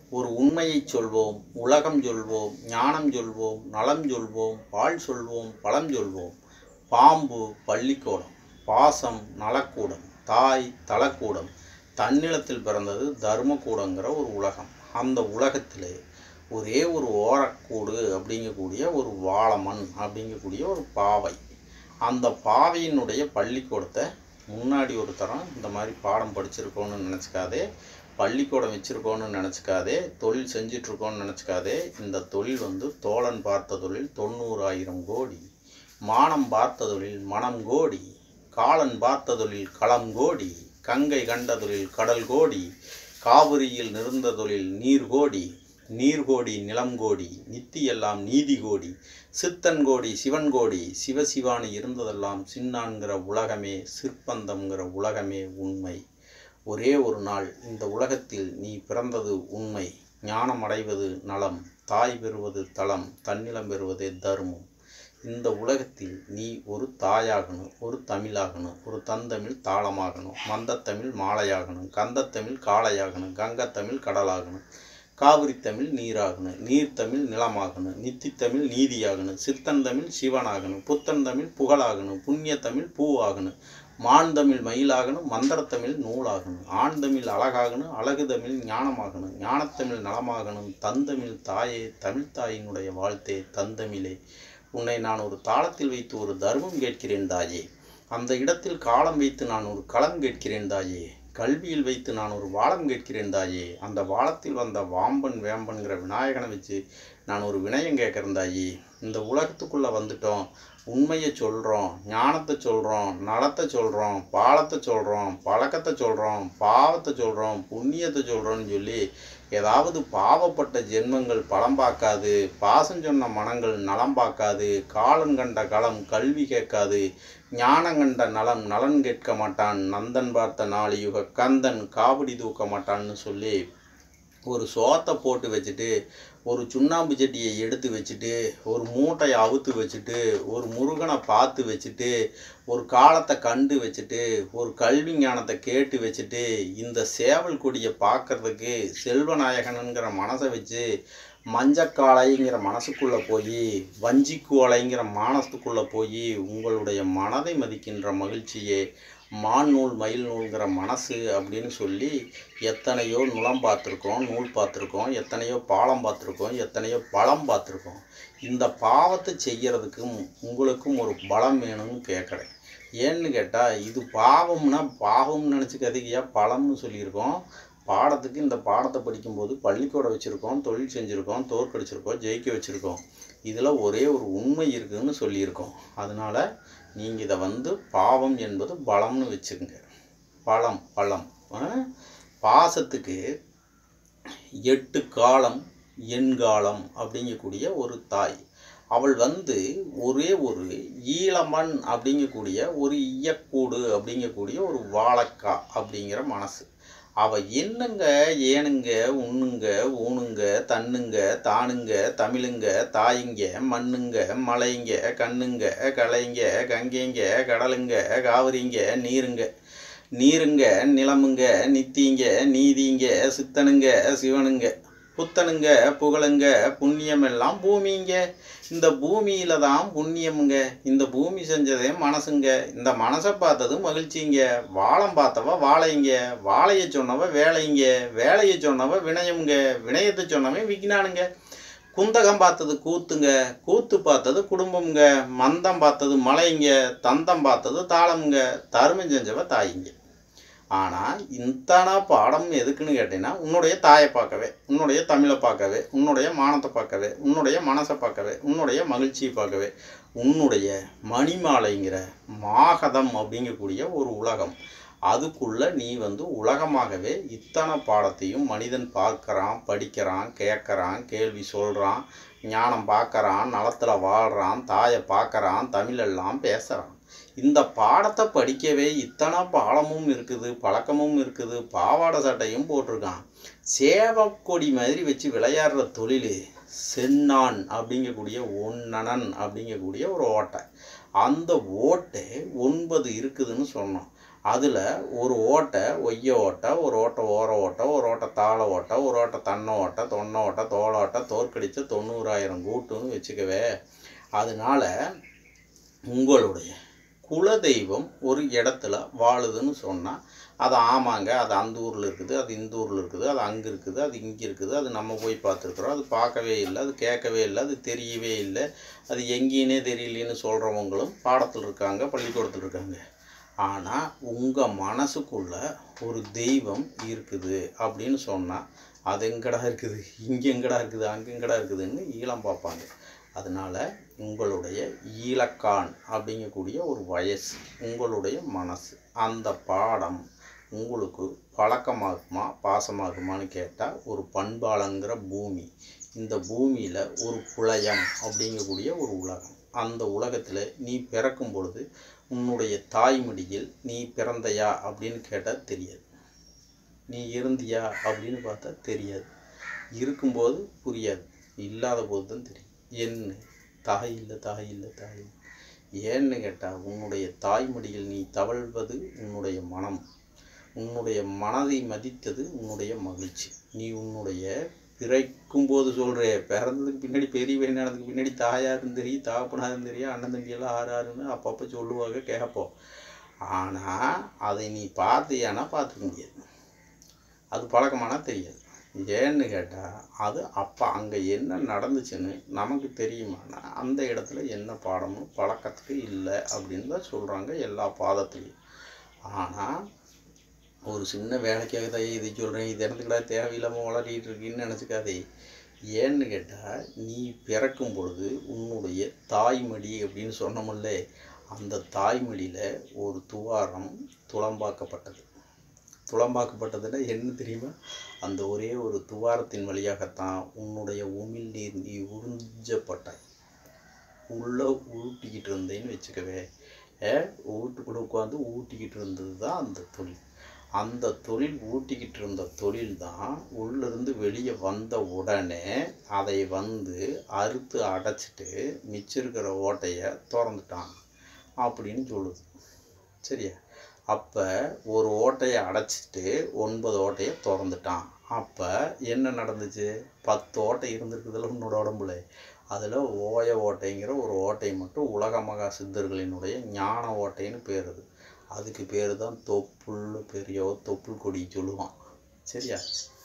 ஒரு உண்மையை சொல்வோம் உலகம் சொல்வோம் ஞானம் சொல்வோம் நலம் சொல்வோம் பால் சொல்வோம் பழம் சொல்வோம் பாம்பு பள்ளிக்கூடம் பாசம் நலக்கூடம் தாய் தலக்கூடம் தன்னிலத்தில் பிறந்தது தர்மக்கூடங்கிற ஒரு உலகம் அந்த உலகத்திலே ஒரே ஒரு ஓரக்கூடு அப்படிங்கக்கூடிய ஒரு வாழமண் அப்படிங்கக்கூடிய ஒரு பாவை அந்த பாவையினுடைய பள்ளிக்கூடத்தை முன்னாடி ஒரு தரம் இந்த மாதிரி பாடம் படிச்சிருக்கோன்னு நினச்சிக்காதே பள்ளிக்கூடம் வச்சுருக்கோன்னு நினச்சிக்காதே தொழில் செஞ்சிட்ருக்கோன்னு நினச்சிக்காதே இந்த தொழில் வந்து தோழன் பார்த்த தொழில் தொண்ணூறாயிரம் கோடி மானம் பார்த்த தொழில் மனம் கோடி காலன் பார்த்த தொழில் களம் கோடி கங்கை கண்ட தொழில் கடல் கோடி காவிரியில் நிறந்த தொழில் நீர் கோடி நீர்கோடி நிலங்கோடி நித்தி எல்லாம் நீதி கோடி சித்தன் கோடி சிவன் கோடி சிவசிவானி இருந்ததெல்லாம் சின்னான்கிற உலகமே சிற்பந்தம்ங்கிற உலகமே உண்மை ஒரே ஒரு நாள் இந்த உலகத்தில் நீ பிறந்தது உண்மை ஞானம் அடைவது நலம் தாய் பெறுவது தளம் தன்னிலம் பெறுவதே தர்மம் இந்த உலகத்தில் நீ ஒரு தாயாகணும் ஒரு தமிழாகணும் ஒரு தந்தமிழ் தாளமாகணும் மந்தத்தமிழ் மாலையாகணும் கந்தத்தமிழ் காளையாகணும் கங்கத்தமிழ் கடலாகணும் காவிரி தமிழ் நீராகணும் நீர்த்தமிழ் நிலமாகணும் நித்தித்தமிழ் நீதியாகணும் சித்தன் தமிழ் சிவனாகணும் புத்தன் தமிழ் புகழாகணும் புண்ணிய தமிழ் பூவாகணும் மான் தமிழ் மயிலாகணும் மந்திரத்தமிழ் நூலாகணும் ஆண் தமிழ் அழகாகணும் அழகு தமிழ் ஞானமாகணும் ஞானத்தமிழ் நலமாகணும் தந்தமிழ் தாயே தமிழ் தாயினுடைய வாழ்த்தே தந்தமிழே உன்னை நான் ஒரு தாளத்தில் வைத்து ஒரு தர்மம் கேட்கிறேன் தாயே அந்த இடத்தில் காலம் வைத்து நான் ஒரு களம் கேட்கிறேன் தாயே கல்வியில் வைத்து நான் ஒரு வாளம் கேட்கிறேன் தாயே அந்த வாளத்தில் வந்த வாம்பன் வேம்பன்கிற விநாயகனை வச்சு நான் ஒரு வினயம் கேட்குறேன் தாயே இந்த உலகத்துக்குள்ளே வந்துட்டோம் உண்மையை சொல்கிறோம் ஞானத்தை சொல்கிறோம் நலத்தை சொல்கிறோம் பாலத்தை சொல்கிறோம் பழக்கத்தை சொல்கிறோம் பாவத்தை சொல்கிறோம் புண்ணியத்தை சொல்கிறோன்னு சொல்லி ஏதாவது பாவப்பட்ட ஜென்மங்கள் பலம் பார்க்காது பாசம் சொன்ன மனங்கள் நலம் பார்க்காது காலம் கண்ட களம் கல்வி கேட்காது ஞானம் கண்ட நலம் நலன் கேட்க மாட்டான் நந்தன் பார்த்த நாளியுக கந்தன் காவடி தூக்க மாட்டான்னு சொல்லி ஒரு சோத்தை போட்டு வச்சுட்டு ஒரு சுண்ணாம்பு சட்டியை எடுத்து வச்சுட்டு ஒரு மூட்டையை அவுத்து வச்சுட்டு ஒரு முருகனை பார்த்து வச்சுட்டு ஒரு காலத்தை கண்டு வச்சுட்டு ஒரு கல்வி ஞானத்தை கேட்டு வச்சுட்டு இந்த சேவல் கொடியை பார்க்கறதுக்கு செல்வநாயகனுங்கிற மனசை வச்சு மஞ்சக்காளைங்கிற மனசுக்குள்ளே போய் வஞ்சிக்கோலைங்கிற மானத்துக்குள்ளே போய் உங்களுடைய மனதை மதிக்கின்ற மகிழ்ச்சியே மான் நூல் மயில் நூல்ங்கிற மனசு அப்படின்னு சொல்லி எத்தனையோ நுளம் பார்த்துருக்கோம் நூல் பார்த்துருக்கோம் எத்தனையோ பாலம் பார்த்துருக்கோம் எத்தனையோ பழம் பார்த்துருக்கோம் இந்த பாவத்தை செய்கிறதுக்கும் உங்களுக்கும் ஒரு பலம் வேணும்னு கேட்குறேன் ஏன்னு கேட்டால் இது பாவம்னா பாவம்னு நினச்சிக்காதீங்க பழம்னு சொல்லியிருக்கோம் பாடத்துக்கு இந்த பாடத்தை படிக்கும்போது பள்ளிக்கூடம் வச்சுருக்கோம் தொழில் செஞ்சுருக்கோம் தோற்கடிச்சிருக்கோம் ஜெயிக்க வச்சுருக்கோம் இதில் ஒரே ஒரு உண்மை இருக்குதுன்னு சொல்லியிருக்கோம் அதனால் நீங்கள் இதை வந்து பாவம் என்பது பலம்னு வச்சுக்கோங்க பழம் பழம் பாசத்துக்கு எட்டு காலம் எண்காலம் அப்படிங்கக்கூடிய ஒரு தாய் அவள் வந்து ஒரே ஒரு ஈழமண் அப்படிங்கக்கூடிய ஒரு ஈயக்கூடு அப்படிங்கக்கூடிய ஒரு வாழைக்காய் அப்படிங்கிற மனசு அவ என்னங்க ஏனுங்க உண்ணுங்க ஊனுங்க தன்னுங்க தானுங்க தமிழுங்க தாயுங்க மண்ணுங்க மலைங்க கண்ணுங்க கலைங்க கங்கைங்க கடலுங்க காவிரிங்க நீருங்க நீருங்க நிலமுங்க நித்திங்க நீதிங்க சித்தனுங்க சிவனுங்க புத்தனுங்க புகழுங்க புண்ணியமெல்லாம் பூமிங்க இந்த பூமியில தான் புண்ணியமுங்க இந்த பூமி செஞ்சதே மனசுங்க இந்த மனசை பார்த்தது மகிழ்ச்சிங்க வாழம் பார்த்தவ வாழைங்க வாழைய சொன்னவ வேலைங்க வேலையை சொன்னவ வினயமுங்க வினயத்தை சொன்னவன் விஞ்ஞானுங்க குந்தகம் பார்த்தது கூத்துங்க கூத்து பார்த்தது குடும்பம்ங்க மந்தம் பார்த்தது மலைங்க தந்தம் பார்த்தது தாளமுங்க தருமம் செஞ்சவ தாயிங்க ஆனால் இத்தனை பாடம் எதுக்குன்னு கேட்டீங்கன்னா உன்னுடைய தாயை பார்க்கவே உன்னுடைய தமிழை பார்க்கவே உன்னுடைய மானத்தை பார்க்கவே உன்னுடைய மனசை பார்க்கவே உன்னுடைய மகிழ்ச்சியை பார்க்கவே உன்னுடைய மணிமாலைங்கிற மாகதம் அப்படிங்கக்கூடிய ஒரு உலகம் அதுக்குள்ள நீ வந்து உலகமாகவே இத்தனை பாடத்தையும் மனிதன் பார்க்கறான் படிக்கிறான் கேட்குறான் கேள்வி சொல்கிறான் ஞானம் பார்க்கறான் நலத்தில் வாழ்கிறான் தாயை பார்க்கறான் தமிழெல்லாம் பேசுகிறான் இந்த பாடத்தை படிக்கவே இத்தனை பாலமும் இருக்குது பழக்கமும் இருக்குது பாவாடை சட்டையும் போட்டிருக்கான் சேவக்கொடி மாதிரி வச்சு விளையாடுற தொழில் சென்னான் அப்படிங்கக்கூடிய ஒன்னனன் அப்படிங்கக்கூடிய ஒரு ஓட்டை அந்த ஓட்டை ஒன்பது இருக்குதுன்னு சொன்னோம் அதில் ஒரு ஓட்டை ஒய்ய ஓட்டை ஒரு ஓட்டை ஓர ஓட்டை ஒரு ஓட்டை தாள ஓட்டை ஒரு ஓட்டை தன்னை ஓட்டை தொன்னை ஓட்டை தோளோட்டை தோற்கடிச்ச தொண்ணூறாயிரம் கூட்டுன்னு வச்சுக்கவே அதனால உங்களுடைய குலதெய்வம் ஒரு இடத்துல வாழுதுன்னு சொன்னால் அது ஆமாங்க அது அந்த ஊரில் இருக்குது அது இந்த ஊரில் இருக்குது அது அங்கே இருக்குது அது இங்கே இருக்குது அது நம்ம போய் பார்த்துருக்குறோம் அது பார்க்கவே இல்லை அது கேட்கவே இல்லை அது தெரியவே இல்லை அது எங்கேயுனே தெரியலேன்னு சொல்கிறவங்களும் பாடத்தில் இருக்காங்க பள்ளிக்கூடத்தில் இருக்காங்க ஆனால் உங்கள் மனசுக்குள்ள ஒரு தெய்வம் இருக்குது அப்படின்னு சொன்னால் அது எங்கடா இருக்குது இங்கே எங்கடா இருக்குது அங்கே எங்கடா இருக்குதுன்னு ஈழம் பார்ப்பாங்க அதனால் உங்களுடைய ஈழக்கான் அப்படிங்கக்கூடிய ஒரு வயசு உங்களுடைய மனசு அந்த பாடம் உங்களுக்கு பழக்கமாகுமா பாசமாகுமான்னு கேட்டால் ஒரு பண்பாளங்கிற பூமி இந்த பூமியில் ஒரு புலயம் அப்படிங்கக்கூடிய ஒரு உலகம் அந்த உலகத்தில் நீ பிறக்கும் பொழுது உன்னுடைய தாய்மடியில் நீ பிறந்தையா அப்படின்னு கேட்டால் தெரியாது நீ இருந்தியா அப்படின்னு பார்த்தா தெரியாது இருக்கும்போது புரியாது இல்லாத போது தான் தெரியும் என்ன தாய் இல்லை தாய் இல்லை தாய் இல்லை. ஏன்னு கேட்டால் உன்னுடைய தாய்மடியில் நீ தவழ்வது உன்னுடைய மனம் உன்னுடைய மனதை மதித்தது உன்னுடைய மகிழ்ச்சி நீ உன்னுடைய பிறக்கும் போது சொல்கிறே பிறந்ததுக்கு பின்னாடி பெரிய பையனானதுக்கு பின்னாடி தாயாருன்னு தெரியும் தாப்பனாருன்னு தெரியும் அண்ணன் தம்பியெல்லாம் ஆறு ஆறுன்னு அப்பப்போ சொல்லுவாங்க கேட்போம் ஆனால் அதை நீ பார்த்தியானா பார்த்துக்க முடியாது அது பழக்கமானா தெரியாது ஏன்னு கேட்டால் அது அப்போ அங்கே என்ன நடந்துச்சுன்னு நமக்கு தெரியுமானா அந்த இடத்துல என்ன பாடமும் பழக்கத்துக்கு இல்லை அப்படின்னு தான் சொல்கிறாங்க எல்லா பாதத்துலேயும் ஆனால் ஒரு சின்ன வேலைக்காக தான் இதை சொல்கிறேன் இது இடத்துக்குடா தேவையில்லாமல் வளரிட்டு இருக்குன்னு நினச்சிக்காதே ஏன்னு கேட்டால் நீ பிறக்கும் பொழுது உன்னுடைய தாய்மடி அப்படின்னு சொன்னோம்ல அந்த தாய்மடியில் ஒரு துவாரம் துளம்பாக்கப்பட்டது துளம்பாக்கப்பட்டதுன்னா என்ன தெரியுமா அந்த ஒரே ஒரு துவாரத்தின் வழியாகத்தான் உன்னுடைய உமிழ் நீர் நீ உறிஞ்சப்பட்டாய் உள்ளே ஊட்டிக்கிட்டு இருந்தேன்னு வச்சுக்கவே ஏ வீட்டுக்குள்ளே உட்காந்து ஊட்டிக்கிட்டு இருந்தது தான் அந்த தொழில் அந்த தொழில் ஊட்டிக்கிட்டு இருந்த தொழில் தான் உள்ளிருந்து வெளியே வந்த உடனே அதை வந்து அறுத்து அடைச்சிட்டு மிச்சம் இருக்கிற ஓட்டையை திறந்துட்டான் அப்படின்னு சொல்லுது சரியா அப்போ ஒரு ஓட்டையை அடைச்சிட்டு ஒன்பது ஓட்டையை திறந்துட்டான் அப்போ என்ன நடந்துச்சு பத்து ஓட்டை இருந்திருக்குதுல உன்னோட உடம்புல அதில் ஓய ஓட்டைங்கிற ஒரு ஓட்டை மட்டும் உலக மகா சித்தர்களினுடைய ஞான ஓட்டைன்னு பேர் அது அதுக்கு பேர் தான் தொப்புள்னு பெரிய தொப்புள் கொடி சொல்லுவான் சரியா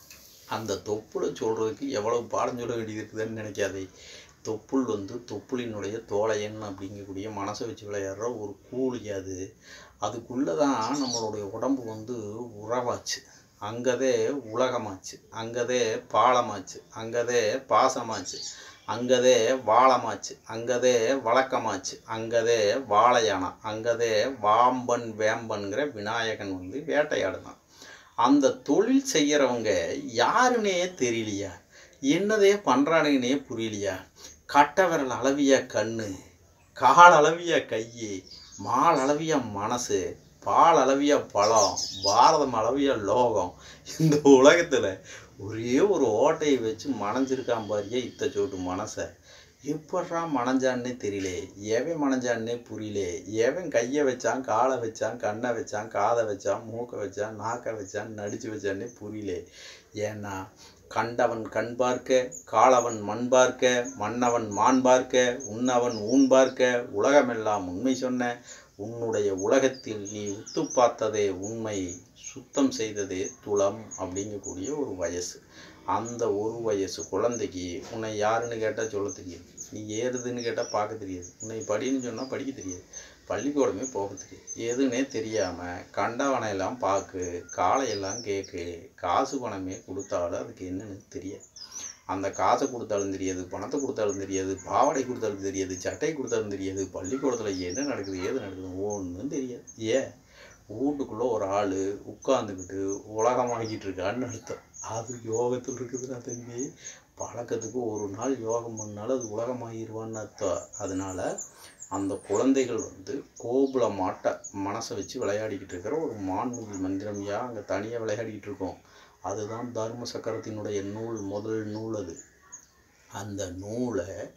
அந்த தொப்புளை சொல்கிறதுக்கு எவ்வளவு பாடம் சொல்ல வேண்டியது இருக்குதுன்னு நினைக்காதே தொப்புள் வந்து தொப்புளினுடைய தோலையன் அப்படிங்கக்கூடிய மனசை வச்சு விளையாடுற ஒரு கூலி அது அதுக்குள்ளே தான் நம்மளுடைய உடம்பு வந்து உறவாச்சு அங்கதே உலகமாச்சு அங்கதே பாலமாச்சு அங்கதே பாசமாச்சு அங்கதே வாழமாச்சு அங்கதே வழக்கமாச்சு அங்கதே வாழையானம் அங்கதே வாம்பன் வேம்பன்கிற விநாயகன் வந்து வேட்டையாடுனான் அந்த தொழில் செய்கிறவங்க யாருன்னே தெரியலையா என்னதே பண்ணுறானுங்கன்னே புரியலையா கட்ட விரல் அளவிய கண்ணு கால் அளவிய கையை மால் அளவிய மனசு பால் அளவிய பழம் பாரதம் அளவிய லோகம் இந்த உலகத்தில் ஒரே ஒரு ஓட்டையை வச்சு மணஞ்சிருக்கான் பாரியே இத்த சோட்டு மனசை எப்பட்றா மணஞ்சான்னே தெரியல எவன் மணஞ்சான்னே புரியல எவன் கையை வச்சான் காலை வச்சான் கண்ணை வச்சான் காதை வச்சான் மூக்கை வச்சான் நாக்கை வச்சான் நடிச்சு வச்சான்னே புரியல ஏன்னா கண்டவன் கண் பார்க்க காலவன் மண் பார்க்க மன்னவன் மான் பார்க்க உன்னவன் ஊன் பார்க்க உலகமெல்லாம் உண்மை சொன்ன உன்னுடைய உலகத்தில் நீ உத்து பார்த்ததே உண்மை சுத்தம் செய்ததே துளம் அப்படிங்கக்கூடிய ஒரு வயசு அந்த ஒரு வயசு குழந்தைக்கு உன்னை யாருன்னு கேட்டால் சொல்ல தெரியாது நீ ஏறுதுன்னு கேட்டால் பார்க்க தெரியாது உன்னை படின்னு சொன்னால் படிக்க தெரியாது பள்ளிக்கூடமே போக தெரியாது எதுன்னே தெரியாமல் கண்டவனையெல்லாம் பார்க்கு காலையெல்லாம் கேட்கு காசு பணமே கொடுத்தாலும் அதுக்கு என்னன்னு தெரியாது அந்த காசை கொடுத்தாலும் தெரியாது பணத்தை கொடுத்தாலும் தெரியாது பாவாடை கொடுத்தாலும் தெரியாது சட்டை கொடுத்தாலும் தெரியாது பள்ளிக்கூடத்தில் என்ன நடக்குது ஏது நடக்குது ஒன்றும் தெரியாது ஏன் வீட்டுக்குள்ளே ஒரு ஆள் உட்காந்துக்கிட்டு உலகமாகிட்டு இருக்கான்னு அர்த்தம் அது யோகத்தில் இருக்குதுன்னா தம்பி பழக்கத்துக்கு ஒரு நாள் யோகம் பண்ணாலும் அது உலகமாகிடுவான்னு அர்த்தம் அதனால அந்த குழந்தைகள் வந்து கோபுல மாட்ட மனசை வச்சு விளையாடிக்கிட்டு இருக்கிற ஒரு மான்முகி மந்திரம்யா அங்கே தனியாக விளையாடிக்கிட்டு இருக்கோம் அதுதான் தர்ம சக்கரத்தினுடைய நூல் முதல் நூல் அது அந்த நூலை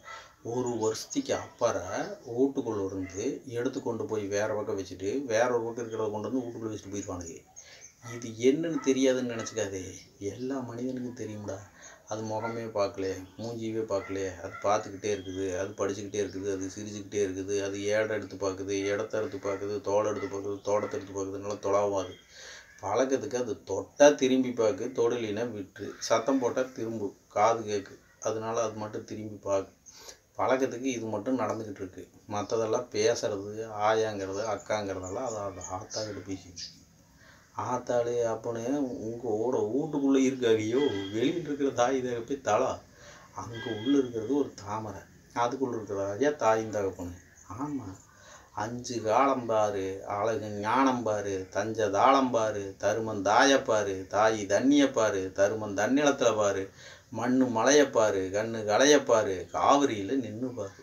ஒரு வருஷத்துக்கு அப்புறம் வீட்டுக்குள்ள இருந்து எடுத்து கொண்டு போய் வேற பக்கம் வச்சுட்டு வேற ஒரு பக்கம் இருக்கிறத கொண்டு வந்து வீட்டுக்குள்ள வச்சுட்டு போயிடுவானுங்க இது என்னன்னு தெரியாதுன்னு நினச்சிக்காதே எல்லா மனிதனுக்கும் தெரியும்டா அது முகமே பார்க்கல மூஞ்சியவே பார்க்கல அது பார்த்துக்கிட்டே இருக்குது அது படிச்சுக்கிட்டே இருக்குது அது சிரிச்சுக்கிட்டே இருக்குது அது ஏடை எடுத்து பார்க்குது இடத்த எடுத்து பார்க்குது தோலை எடுத்து பார்க்குது தோட்டத்தை எடுத்து பார்க்குது நல்லா தொலாவாது பழக்கத்துக்கு அது தொட்டால் திரும்பி பார்க்கு தொடலினா விட்டுரு சத்தம் போட்டால் திரும்பு காது கேட்கு அதனால அது மட்டும் திரும்பி பார்க்கு பழக்கத்துக்கு இது மட்டும் நடந்துக்கிட்டு இருக்கு மற்றதெல்லாம் பேசுறது ஆயாங்கிறது அக்காங்கிறதெல்லாம் அது அது ஆத்தாக்கிட்ட பேசிட்டு இருக்கு. ஆத்தாளு அப்பனே உங்கள் ஓட வீட்டுக்குள்ளே இருக்காகையோ வெளியில் இருக்கிற தாய் தகப்பே தலா அங்கே உள்ளே இருக்கிறது ஒரு தாமரை அதுக்குள்ளே இருக்கிற ஐயா தாயும் தகப்பனு ஆமாம் அஞ்சு காலம் பாரு அழகு ஞானம் பாரு தஞ்ச தாளம் பாரு தருமன் தாயப்பாரு தாய் தண்ணியை பாரு தருமன் தன்னிலத்தில் பாரு மண்ணு மலையப்பாரு கண்ணு களையப்பாரு காவிரியில் நின்று பாரு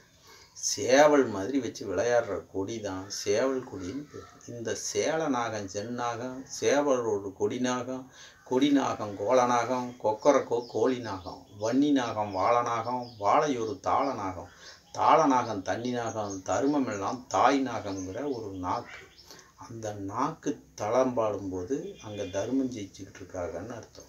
சேவல் மாதிரி வச்சு விளையாடுற கொடி தான் சேவல் கொடின்னு பேர் இந்த சேல நாகம் செந்நாகம் சேவலோட கொடி நாகம் கொடி நாகம் கோலநாகம் கொக்கரக்கோ கோழி நாகம் வன்னி நாகம் வாழநாகம் வாழையொரு தாள நாகம் தாள நாகம் தண்ணி நாகம் தருமமெல்லாம் தாய் நாகங்கிற ஒரு நாக்கு அந்த நாக்கு தளம்பாடும்போது அங்கே தர்மம் ஜெயிச்சுக்கிட்டு இருக்காங்கன்னு அர்த்தம்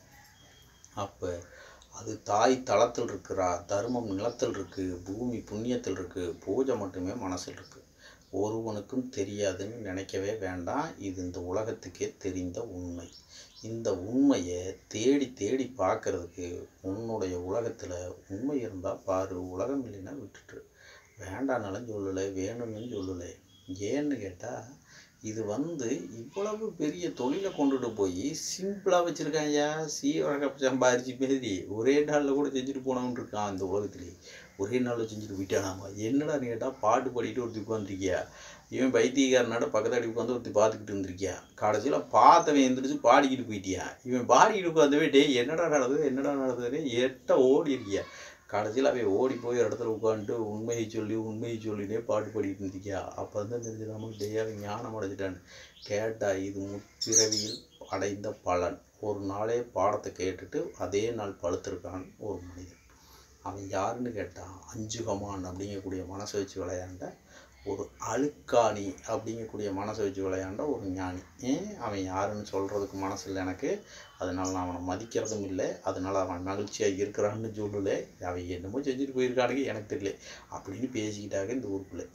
அப்போ அது தாய் தளத்தில் இருக்கிறா தர்மம் நிலத்தில் இருக்கு பூமி புண்ணியத்தில் இருக்கு பூஜை மட்டுமே மனசில் இருக்கு ஒருவனுக்கும் தெரியாதுன்னு நினைக்கவே வேண்டாம் இது இந்த உலகத்துக்கே தெரிந்த உண்மை இந்த உண்மையை தேடி தேடி பார்க்கறதுக்கு உன்னுடைய உலகத்தில் உண்மை இருந்தால் பாரு உலகம் இல்லைன்னா விட்டுட்டு வேண்டானாலும் சொல்லலை வேணும்னு சொல்லலை ஏன்னு கேட்டால் இது வந்து இவ்வளவு பெரிய தொழிலை கொண்டுட்டு போய் சிம்பிளாக வச்சுருக்காங்கய்யா சீவரக சம்பாரிச்சு பேசி ஒரே நாளில் கூட செஞ்சுட்டு போனவன் இருக்கான் இந்த உலகத்திலே ஒரே நாளில் செஞ்சுட்டு போயிட்டானாமா என்னடா நீ கேட்டால் பாட்டு பாடிட்டு ஒருத்தி உட்காந்துருக்கியா இவன் பைத்தியக்காரனாட பக்கத்தாடி உட்காந்து ஒருத்தி பார்த்துக்கிட்டு இருந்திருக்கியா கடைசியில் பார்த்தவன் எந்திரிச்சு பாடிக்கிட்டு போயிட்டியா இவன் பாடிக்கிட்டு உட்காந்தவே டேய் என்னடா நடந்தது என்னடா நடந்தது எட்ட ஓடி இருக்கியா கடைசியில் அவன் ஓடி போய் ஒரு இடத்துல உட்காந்துட்டு உண்மையை சொல்லி உண்மையை சொல்லினே பாட்டு பாடிட்டு இருந்திருக்கியா அப்போ தான் தெரிஞ்சது நமக்கு டேய் அவன் ஞானம் அடைஞ்சிட்டான்னு கேட்டா இது முற்பிறவியில் அடைந்த பலன் ஒரு நாளே பாடத்தை கேட்டுட்டு அதே நாள் பழுத்திருக்கான் ஒரு மனிதன் அவன் யாருன்னு கேட்டான் அஞ்சுகமான் அப்படிங்கக்கூடிய மனசை வச்சு விளையாண்ட ஒரு அழுக்காணி அப்படிங்கக்கூடிய மனசை வச்சு விளையாண்ட ஒரு ஞானி ஏன் அவன் யாருன்னு சொல்கிறதுக்கு மனசு இல்லை எனக்கு அதனால் நான் அவனை மதிக்கிறதும் இல்லை அதனால் அவன் மகிழ்ச்சியாக இருக்கிறான்னு சொல்லலை அவன் என்னமோ செஞ்சுட்டு போயிருக்கானுங்க எனக்கு தெரியல அப்படின்னு பேசிக்கிட்டாங்க இந்த ஊருக்குள்ளே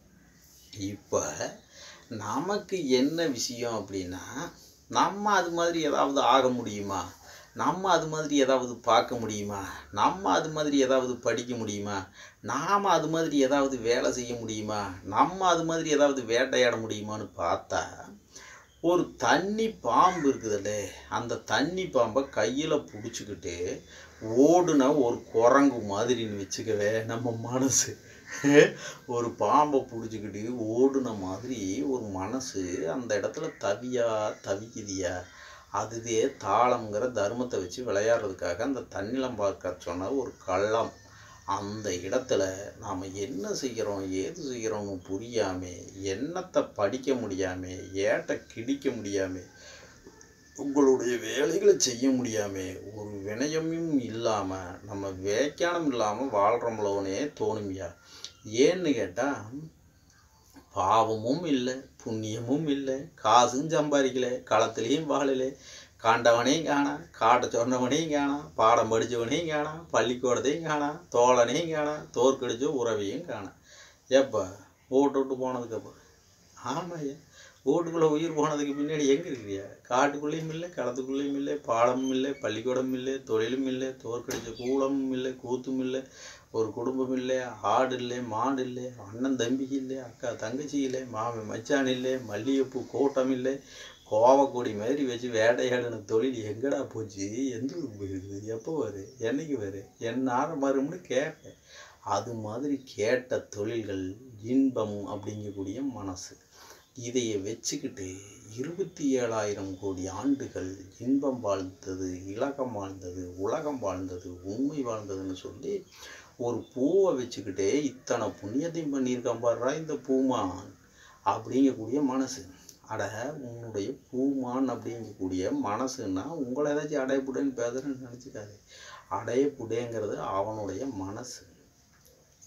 இப்போ நமக்கு என்ன விஷயம் அப்படின்னா நம்ம அது மாதிரி ஏதாவது ஆக முடியுமா நம்ம அது மாதிரி ஏதாவது பார்க்க முடியுமா நம்ம அது மாதிரி ஏதாவது படிக்க முடியுமா நாம் அது மாதிரி ஏதாவது வேலை செய்ய முடியுமா நம்ம அது மாதிரி ஏதாவது வேட்டையாட முடியுமான்னு பார்த்தா ஒரு தண்ணி பாம்பு இருக்குதுல்ல அந்த தண்ணி பாம்பை கையில் பிடிச்சிக்கிட்டு ஓடுன ஒரு குரங்கு மாதிரின்னு வச்சுக்கவே நம்ம மனசு ஒரு பாம்பை பிடிச்சிக்கிட்டு ஓடுன மாதிரி ஒரு மனசு அந்த இடத்துல தவியா தவிக்குதியா அதுவே தாளம்ங்கிற தர்மத்தை வச்சு விளையாடுறதுக்காக அந்த தன்னிலம் பார்க்க சொன்ன ஒரு கள்ளம் அந்த இடத்துல நாம் என்ன செய்கிறோம் ஏது செய்கிறோம்னு புரியாம என்னத்தை படிக்க முடியாம ஏட்ட கிடிக்க முடியாம உங்களுடைய வேலைகளை செய்ய முடியாம ஒரு வினயமும் இல்லாமல் நம்ம வேக்கானம் இல்லாமல் வாழ்கிறோம்லோனே தோணுமியா ஏன்னு கேட்டால் பாவமும் இல்லை புண்ணியமும் இல்லை காசும் சம்பாதிக்கல களத்துலேயும் வாழலை காண்டவனையும் காணாம் காட்ட சொன்னவனையும் காணாம் பாடம் படித்தவனையும் காணாம் பள்ளிக்கூடத்தையும் காணாம் தோழனையும் காணாம் தோற்கடிச்ச உறவையும் காணாம் எப்போ ஓட்டு விட்டு போனதுக்கப்புறம் ஆமாய்யா வீட்டுக்குள்ளே உயிர் போனதுக்கு பின்னாடி எங்கே இருக்கிறியா காட்டுக்குள்ளேயும் இல்லை களத்துக்குள்ளேயும் இல்லை பாடமும் இல்லை பள்ளிக்கூடமும் இல்லை தொழிலும் இல்லை தோற்கடிச்ச கூலமும் இல்லை கூத்தும் இல்லை ஒரு குடும்பம் இல்லை ஆடு இல்லை மாடு இல்லை அண்ணன் தம்பி இல்லை அக்கா தங்கச்சி இல்லை மாமன் மச்சான் இல்லை மல்லிகைப்பூ கூட்டம் இல்லை கோவக்கொடி மாதிரி வச்சு வேட்டையாடின தொழில் எங்கடா போச்சு எந்த ஊருக்கு போயிருக்குது எப்போ வரு என்னைக்கு வரு என்ன ஆரம்பம்னு கேட்பேன் அது மாதிரி கேட்ட தொழில்கள் இன்பம் அப்படிங்கக்கூடிய மனசு இதைய வச்சுக்கிட்டு இருபத்தி ஏழாயிரம் கோடி ஆண்டுகள் இன்பம் வாழ்ந்தது இலகம் வாழ்ந்தது உலகம் வாழ்ந்தது உண்மை வாழ்ந்ததுன்னு சொல்லி ஒரு பூவை வச்சுக்கிட்டே இத்தனை புண்ணியத்தையும் பண்ணியிருக்கான் பாடுறா இந்த பூமான் அப்படிங்கக்கூடிய மனசு அட உன்னுடைய பூமான் அப்படிங்கக்கூடிய மனசுன்னா உங்களை ஏதாச்சும் அடையப்புடன்னு பேசுறேன்னு நினச்சிக்காது அடையப்புடேங்கிறது அவனுடைய மனசு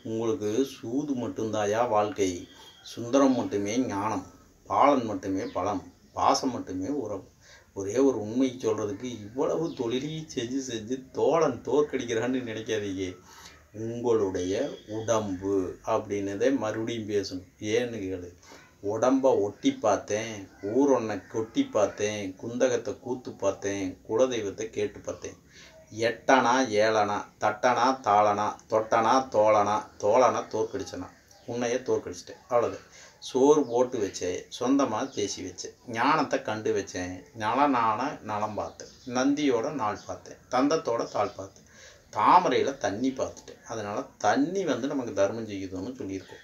உங்களுக்கு சூது மட்டும்தாயா வாழ்க்கை சுந்தரம் மட்டுமே ஞானம் பாலன் மட்டுமே பலம் பாசம் மட்டுமே உறவு ஒரே ஒரு உண்மை சொல்கிறதுக்கு இவ்வளவு தொழிலையும் செஞ்சு செஞ்சு தோழன் தோற்கடிக்கிறான்னு நினைக்காதீங்க உங்களுடைய உடம்பு அப்படின்னதே மறுபடியும் பேசணும் ஏன்னு கேளு உடம்ப ஒட்டி பார்த்தேன் ஊரொன்னை கொட்டி பார்த்தேன் குந்தகத்தை கூத்து பார்த்தேன் குலதெய்வத்தை கேட்டு பார்த்தேன் எட்டனா ஏழனா தட்டனா தாளனா தொட்டனா தோழனா தோழனா தோற்கடிச்சனா உன்னைய தோற்கடிச்சிட்டேன் அவ்வளோதான் சோறு போட்டு வச்சேன் சொந்தமாக பேசி வச்சேன் ஞானத்தை கண்டு வச்சேன் நலனான நலம் பார்த்தேன் நந்தியோட நாள் பார்த்தேன் தந்தத்தோட தாள் பார்த்தேன் தாமரையில் தண்ணி பார்த்துட்டேன் அதனால் தண்ணி வந்து நமக்கு தர்மம் செய்யுதுன்னு சொல்லியிருக்கோம்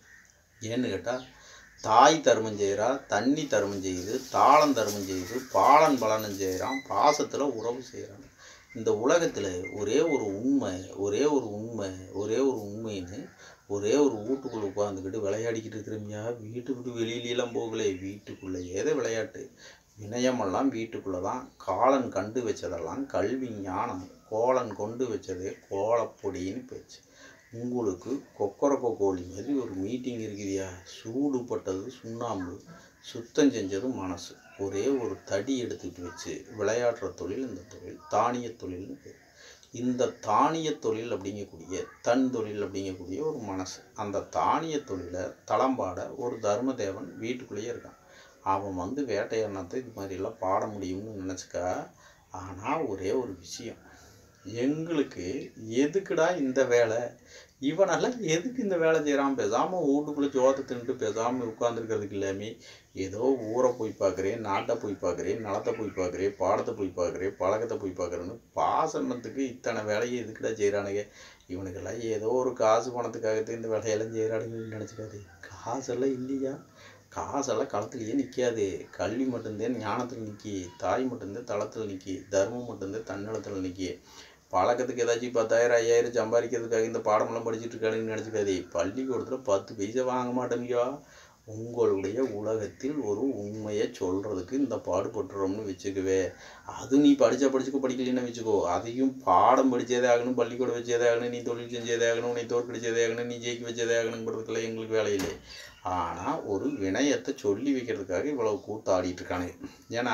ஏன்னு கேட்டால் தாய் தர்மம் செய்கிறா தண்ணி தர்மம் செய்யுது தாளம் தர்மம் செய்யுது பாலன் பலனும் செய்கிறான் பாசத்தில் உறவு செய்கிறான் இந்த உலகத்தில் ஒரே ஒரு உண்மை ஒரே ஒரு உண்மை ஒரே ஒரு உண்மைன்னு ஒரே ஒரு வீட்டுக்குள்ளே உட்காந்துக்கிட்டு விளையாடிக்கிட்டு இருக்கிறமியா வீட்டுக்கிட்டு வெளியிலலாம் போகலை வீட்டுக்குள்ளே ஏதோ விளையாட்டு வினயமெல்லாம் வீட்டுக்குள்ளே தான் காலன் கண்டு வச்சதெல்லாம் கல்வி ஞானம் கோலன் கொண்டு வச்சதே கோலப்பொடின்னு பேச்சு உங்களுக்கு கொக்கரக்கோ கோழி மாதிரி ஒரு மீட்டிங் இருக்குதியா சூடுபட்டது சுண்ணாம்பு சுத்தம் செஞ்சது மனசு ஒரே ஒரு தடி எடுத்துக்கிட்டு வச்சு விளையாடுற தொழில் இந்த தொழில் தானிய தொழில்னு பேர் இந்த தானிய தொழில் அப்படிங்கக்கூடிய தன் தொழில் அப்படிங்கக்கூடிய ஒரு மனசு அந்த தானிய தொழிலை தளம்பாட ஒரு தர்மதேவன் வீட்டுக்குள்ளேயே இருக்கான் அவன் வந்து வேட்டையாடினத்தை இது மாதிரிலாம் பாட முடியும்னு நினச்சிக்கா ஆனால் ஒரே ஒரு விஷயம் எங்களுக்கு எதுக்குடா இந்த வேலை இவனெல்லாம் எதுக்கு இந்த வேலை செய்கிறான் பேசாமல் வீட்டுக்குள்ளே சோத்தை தின்ட்டு பேசாமல் உட்காந்துருக்கிறதுக்கு இல்லாமே ஏதோ ஊரை போய் பார்க்குறேன் நாட்டை போய் பார்க்குறேன் நிலத்தை போய் பார்க்குறேன் பாடத்தை போய் பார்க்குறேன் பழக்கத்தை போய் பார்க்குறேன்னு பாசனத்துக்கு இத்தனை வேலையை எதுக்குடா செய்கிறானுங்க இவனுக்கெல்லாம் ஏதோ ஒரு காசு பணத்துக்காகத்தான் இந்த வேலையெல்லாம் செய்கிறானுங்கன்னு நினச்சிக்காது காசெல்லாம் இல்லையா காசெல்லாம் களத்துலேயே நிற்காது கல்வி மட்டும்தான் ஞானத்தில் நிற்கி தாய் மட்டும்தான் தளத்தில் நிற்கி தர்மம் மட்டும்தான் தன்னலத்தில் நிற்கி பழக்கத்துக்கு ஏதாச்சும் பத்தாயிரம் ஐயாயிரம் சம்பாதிக்கிறதுக்காக இந்த பாடமெல்லாம் படிச்சுட்டு இருக்கானுங்கன்னு நினச்சிக்காதே பள்ளிக்கூடத்தில் பத்து பைசா வாங்க மாட்டேங்கயா உங்களுடைய உலகத்தில் ஒரு உண்மையை சொல்கிறதுக்கு இந்த பாடுபட்டுறோம்னு வச்சுக்குவே அது நீ படித்தா படிச்சுக்கோ படிக்கலைன்னு வச்சுக்கோ அதையும் பாடம் படித்ததே ஆகணும் பள்ளிக்கூடம் வச்சதே ஆகணும் நீ தொழில் செஞ்சதே ஆகணும் நீ தோற்கடிச்சதே ஆகணும் நீ ஜெயிக்க வச்சதே ஆகணுங்கிறதுக்கெல்லாம் எங்களுக்கு வேலை இல்லை ஆனால் ஒரு வினயத்தை சொல்லி வைக்கிறதுக்காக இவ்வளவு கூத்தாடிட்டு இருக்கானுங்க ஏன்னா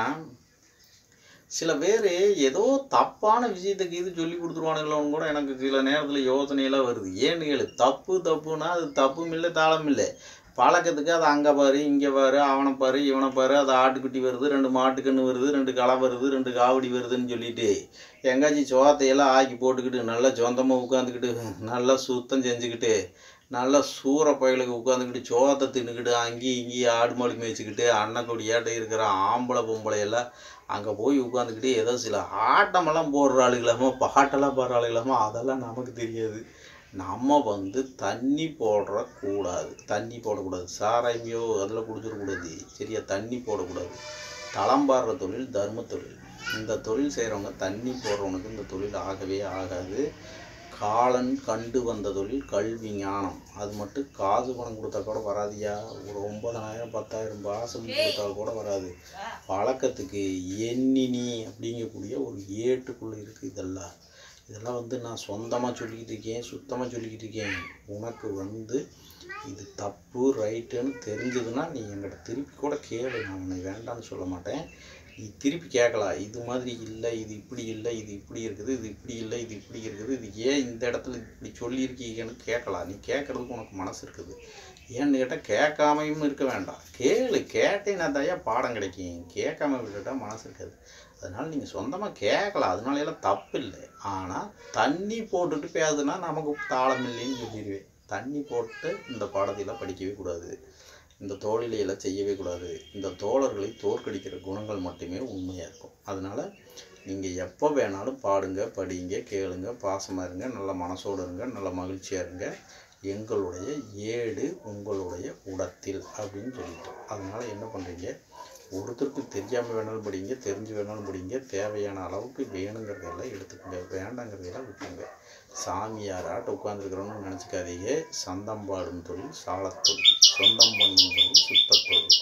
சில பேர் ஏதோ தப்பான விஷயத்துக்கு இது சொல்லி கொடுத்துருவானுங்களோன்னு கூட எனக்கு சில நேரத்தில் யோசனையெல்லாம் வருது ஏன்னு கேளு தப்பு தப்புனா அது தப்பும் இல்லை தாளம் இல்லை பழக்கத்துக்கு அது அங்கே பாரு இங்கே பாரு அவனை பாரு இவனை பாரு அது ஆட்டுக்குட்டி வருது ரெண்டு மாட்டுக்கன்று வருது ரெண்டு களை வருது ரெண்டு காவடி வருதுன்னு சொல்லிட்டு எங்காச்சும் சோத்தையெல்லாம் ஆக்கி போட்டுக்கிட்டு நல்லா சொந்தமாக உட்காந்துக்கிட்டு நல்லா சுத்தம் செஞ்சுக்கிட்டு நல்லா சூற பயலுக்கு உட்காந்துக்கிட்டு சோத்தை தின்னுக்கிட்டு அங்கேயும் இங்கேயும் ஆடு மாடு மேய்ச்சிக்கிட்டு அண்ணன் கொடியாட்ட இருக்கிற ஆம்பளை பொம்பளை எல்லாம் அங்கே போய் உட்காந்துக்கிட்டு ஏதோ சில ஆட்டமெல்லாம் போடுற ஆளுகளாமோ பாட்டெல்லாம் பாடுற ஆளுகளாமோ அதெல்லாம் நமக்கு தெரியாது நம்ம வந்து தண்ணி போடுற கூடாது தண்ணி போடக்கூடாது சாராயமையோ அதில் குடிச்சிடக்கூடாது சரியா தண்ணி போடக்கூடாது தளம்பாடுற தொழில் தர்ம தொழில் இந்த தொழில் செய்கிறவங்க தண்ணி போடுறவனுக்கு இந்த தொழில் ஆகவே ஆகாது காலன் கண்டு வந்த தொழில் கல்வி ஞானம் அது மட்டும் காசு பணம் கொடுத்தா கூட வராதியா ஒரு ஒன்பதனாயிரம் பத்தாயிரம் பாசம் கொடுத்தா கூட வராது பழக்கத்துக்கு எண்ணினி அப்படிங்கக்கூடிய ஒரு ஏட்டுக்குள்ளே இருக்குது இதெல்லாம் இதெல்லாம் வந்து நான் சொந்தமாக சொல்லிக்கிட்டு இருக்கேன் சுத்தமாக சொல்லிக்கிட்டு இருக்கேன் உனக்கு வந்து இது தப்பு ரைட்டுன்னு தெரிஞ்சதுன்னா நீ என்கிட்ட திருப்பி கூட கேளு நான் உன்னை வேண்டாம்னு சொல்ல மாட்டேன் நீ திருப்பி கேட்கலாம் இது மாதிரி இல்லை இது இப்படி இல்லை இது இப்படி இருக்குது இது இப்படி இல்லை இது இப்படி இருக்குது இது ஏன் இந்த இடத்துல இப்படி சொல்லியிருக்கீங்கன்னு கேட்கலாம் நீ கேட்குறதுக்கு உனக்கு மனசு இருக்குது ஏன்னு கேட்டால் கேட்காமையும் இருக்க வேண்டாம் கேளு கேட்டேன்னா தாயா பாடம் கிடைக்கும் கேட்காம விட்டுட்டா மனசு இருக்காது அதனால் நீங்கள் சொந்தமாக கேட்கலாம் அதனால எல்லாம் தப்பு இல்லை ஆனால் தண்ணி போட்டுட்டு பேசுனா நமக்கு தாளம் இல்லைன்னு சொல்லிடுவேன் தண்ணி போட்டு இந்த பாடத்தையெல்லாம் படிக்கவே கூடாது இந்த தோழிலையெல்லாம் செய்யவே கூடாது இந்த தோழர்களை தோற்கடிக்கிற குணங்கள் மட்டுமே உண்மையாக இருக்கும் அதனால் நீங்கள் எப்போ வேணாலும் பாடுங்க படிங்க கேளுங்க பாசமாக இருங்க நல்ல மனசோடு இருங்க நல்ல மகிழ்ச்சியாக இருங்க எங்களுடைய ஏடு உங்களுடைய உடத்தில் அப்படின்னு சொல்லிட்டோம் அதனால் என்ன பண்ணுறீங்க ஒருத்தருக்கு தெரியாமல் வேணாலும் படிங்க தெரிஞ்சு வேணாலும் படிங்க தேவையான அளவுக்கு வேணுங்கிறதெல்லாம் எடுத்துக்கோங்க வேண்டாங்கிறதெல்லாம் விட்டுருங்க சாமியாராட்ட உட்காந்துருக்குறோன்னு நினச்சிக்காதீங்க சந்தம் பாடும் தொழில் சாலத் தொழில் சொந்தம் பண்ணும் தொழில் சுத்தத் தொழில்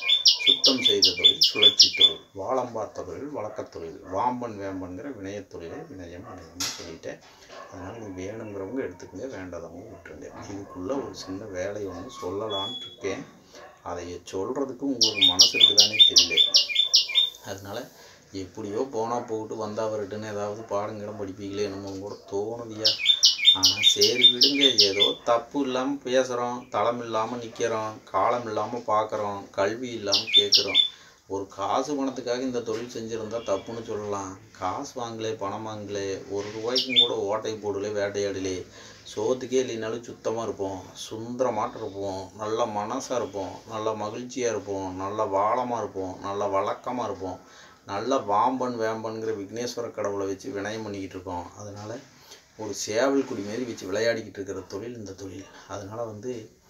சுத்தம் செய்த தொழில் சுழற்சி தொழில் வாழம் பார்த்த தொழில் வழக்கத் தொழில் வாம்பன் வேம்பன்கிற வினயத் தொழிலை வினயம் வினயம்னு சொல்லிட்டேன் அதனால் இது வேணுங்கிறவங்க எடுத்துக்கங்க வேண்டாதவங்க விட்டுருங்க இதுக்குள்ளே ஒரு சின்ன வேலை ஒன்று சொல்லலான்னு இருக்கேன் அதை சொல்கிறதுக்கு உங்களுக்கு மனசு இருக்குதானே தெரியல அதனால எப்படியோ போனால் போட்டு வந்தால் வரட்டுன்னு ஏதாவது பாடங்கிடம் படிப்பீங்களே என்னமோ கூட தோணுதியா ஆனால் சரி விடுங்க ஏதோ தப்பு இல்லாமல் பேசுகிறோம் தளம் இல்லாமல் நிற்கிறோம் காலம் இல்லாமல் பார்க்குறோம் கல்வி இல்லாமல் கேட்குறோம் ஒரு காசு பணத்துக்காக இந்த தொழில் செஞ்சுருந்தா தப்புன்னு சொல்லலாம் காசு வாங்கலே பணம் வாங்கலே ஒரு ரூபாய்க்கும் கூட ஓட்டை போடலே வேட்டையாடலே சோத்துக்கே இல்லைனாலும் சுத்தமாக இருப்போம் சுந்தரமாட்டம் இருப்போம் நல்ல மனசாக இருப்போம் நல்ல மகிழ்ச்சியாக இருப்போம் நல்ல வாழமாக இருப்போம் நல்ல வழக்கமாக இருப்போம் நல்ல வாம்பன் வேம்பன்கிற விக்னேஸ்வர கடவுளை வச்சு வினயம் பண்ணிக்கிட்டு இருக்கோம் அதனால் ஒரு சேவல் குடி மாரி வச்சு விளையாடிக்கிட்டு இருக்கிற தொழில் இந்த தொழில் அதனால் வந்து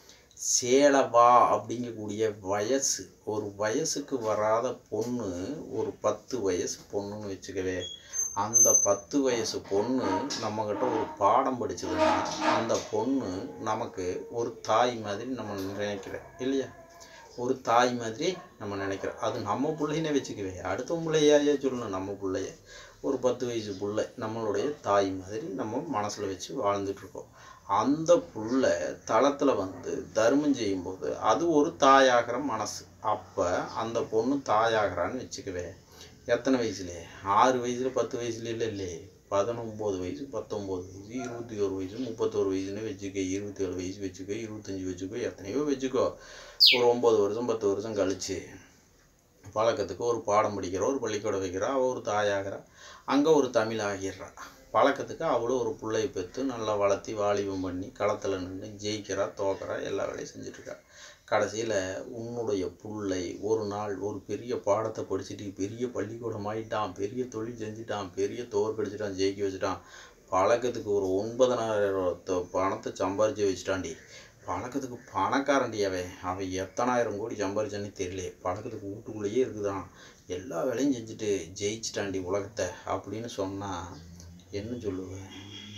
சேலவா அப்படிங்கக்கூடிய வயசு ஒரு வயசுக்கு வராத பொண்ணு ஒரு பத்து வயசு பொண்ணுன்னு வச்சுக்கவே அந்த பத்து வயசு பொண்ணு நம்மக்கிட்ட ஒரு பாடம் படிச்சதுன்னா அந்த பொண்ணு நமக்கு ஒரு தாய் மாதிரி நம்ம நினைக்கிறோம் இல்லையா ஒரு தாய் மாதிரி நம்ம நினைக்கிறோம் அது நம்ம பிள்ளைன்னே வச்சுக்கவே அடுத்த பிள்ளையாயே சொல்லணும் நம்ம பிள்ளைய ஒரு பத்து வயசு பிள்ளை நம்மளுடைய தாய் மாதிரி நம்ம மனசில் வச்சு வாழ்ந்துட்டுருக்கோம் அந்த புள்ள தளத்தில் வந்து தர்மம் செய்யும்போது அது ஒரு தாயாகிற மனசு அப்போ அந்த பொண்ணு தாயாகிறான்னு வச்சுக்கவே எத்தனை வயசுலே ஆறு வயசில் பத்து வயசுல இல்லை இல்லையே பதினொம்பது வயசு பத்தொம்போது வயசு இருபத்தி ஒரு வயசு முப்பத்தோரு வயசுன்னு வச்சுக்க இருபத்தேழு வயசு வச்சுக்கோ இருபத்தஞ்சி வச்சுக்கோ எத்தனையோ வச்சுக்கோ ஒரு ஒம்பது வருஷம் பத்து வருஷம் கழிச்சு பழக்கத்துக்கு ஒரு பாடம் படிக்கிற ஒரு பள்ளிக்கூடம் வைக்கிறா அவள் ஒரு தாயாகிறா அங்கே ஒரு தமிழ் ஆகிடுறா பழக்கத்துக்கு அவளும் ஒரு பிள்ளையை பெற்று நல்லா வளர்த்தி வாலிபம் பண்ணி களத்தில் நின்று ஜெயிக்கிறா தோக்கிறா எல்லா வேலையும் செஞ்சிட்ருக்கா கடைசியில் உன்னுடைய பிள்ளை ஒரு நாள் ஒரு பெரிய பாடத்தை படிச்சுட்டு பெரிய பள்ளிக்கூடம் ஆயிட்டான் பெரிய தொழில் செஞ்சுட்டான் பெரிய தோர் கடிச்சிட்டான் ஜெயிக்க வச்சுட்டான் பழக்கத்துக்கு ஒரு ஒன்பதனாயிரம் பணத்தை சம்பாரிச்சு வச்சுட்டான்டி பழக்கத்துக்கு பணக்காரன்டி அவன் அவன் எத்தனாயிரம் கோடி சம்பாரிச்சானே தெரியல பழக்கத்துக்கு வீட்டுக்குள்ளேயே இருக்குதான் எல்லா வேலையும் செஞ்சுட்டு ஜெயிச்சிட்டாண்டி உலகத்தை அப்படின்னு சொன்னால் என்ன சொல்லுவேன்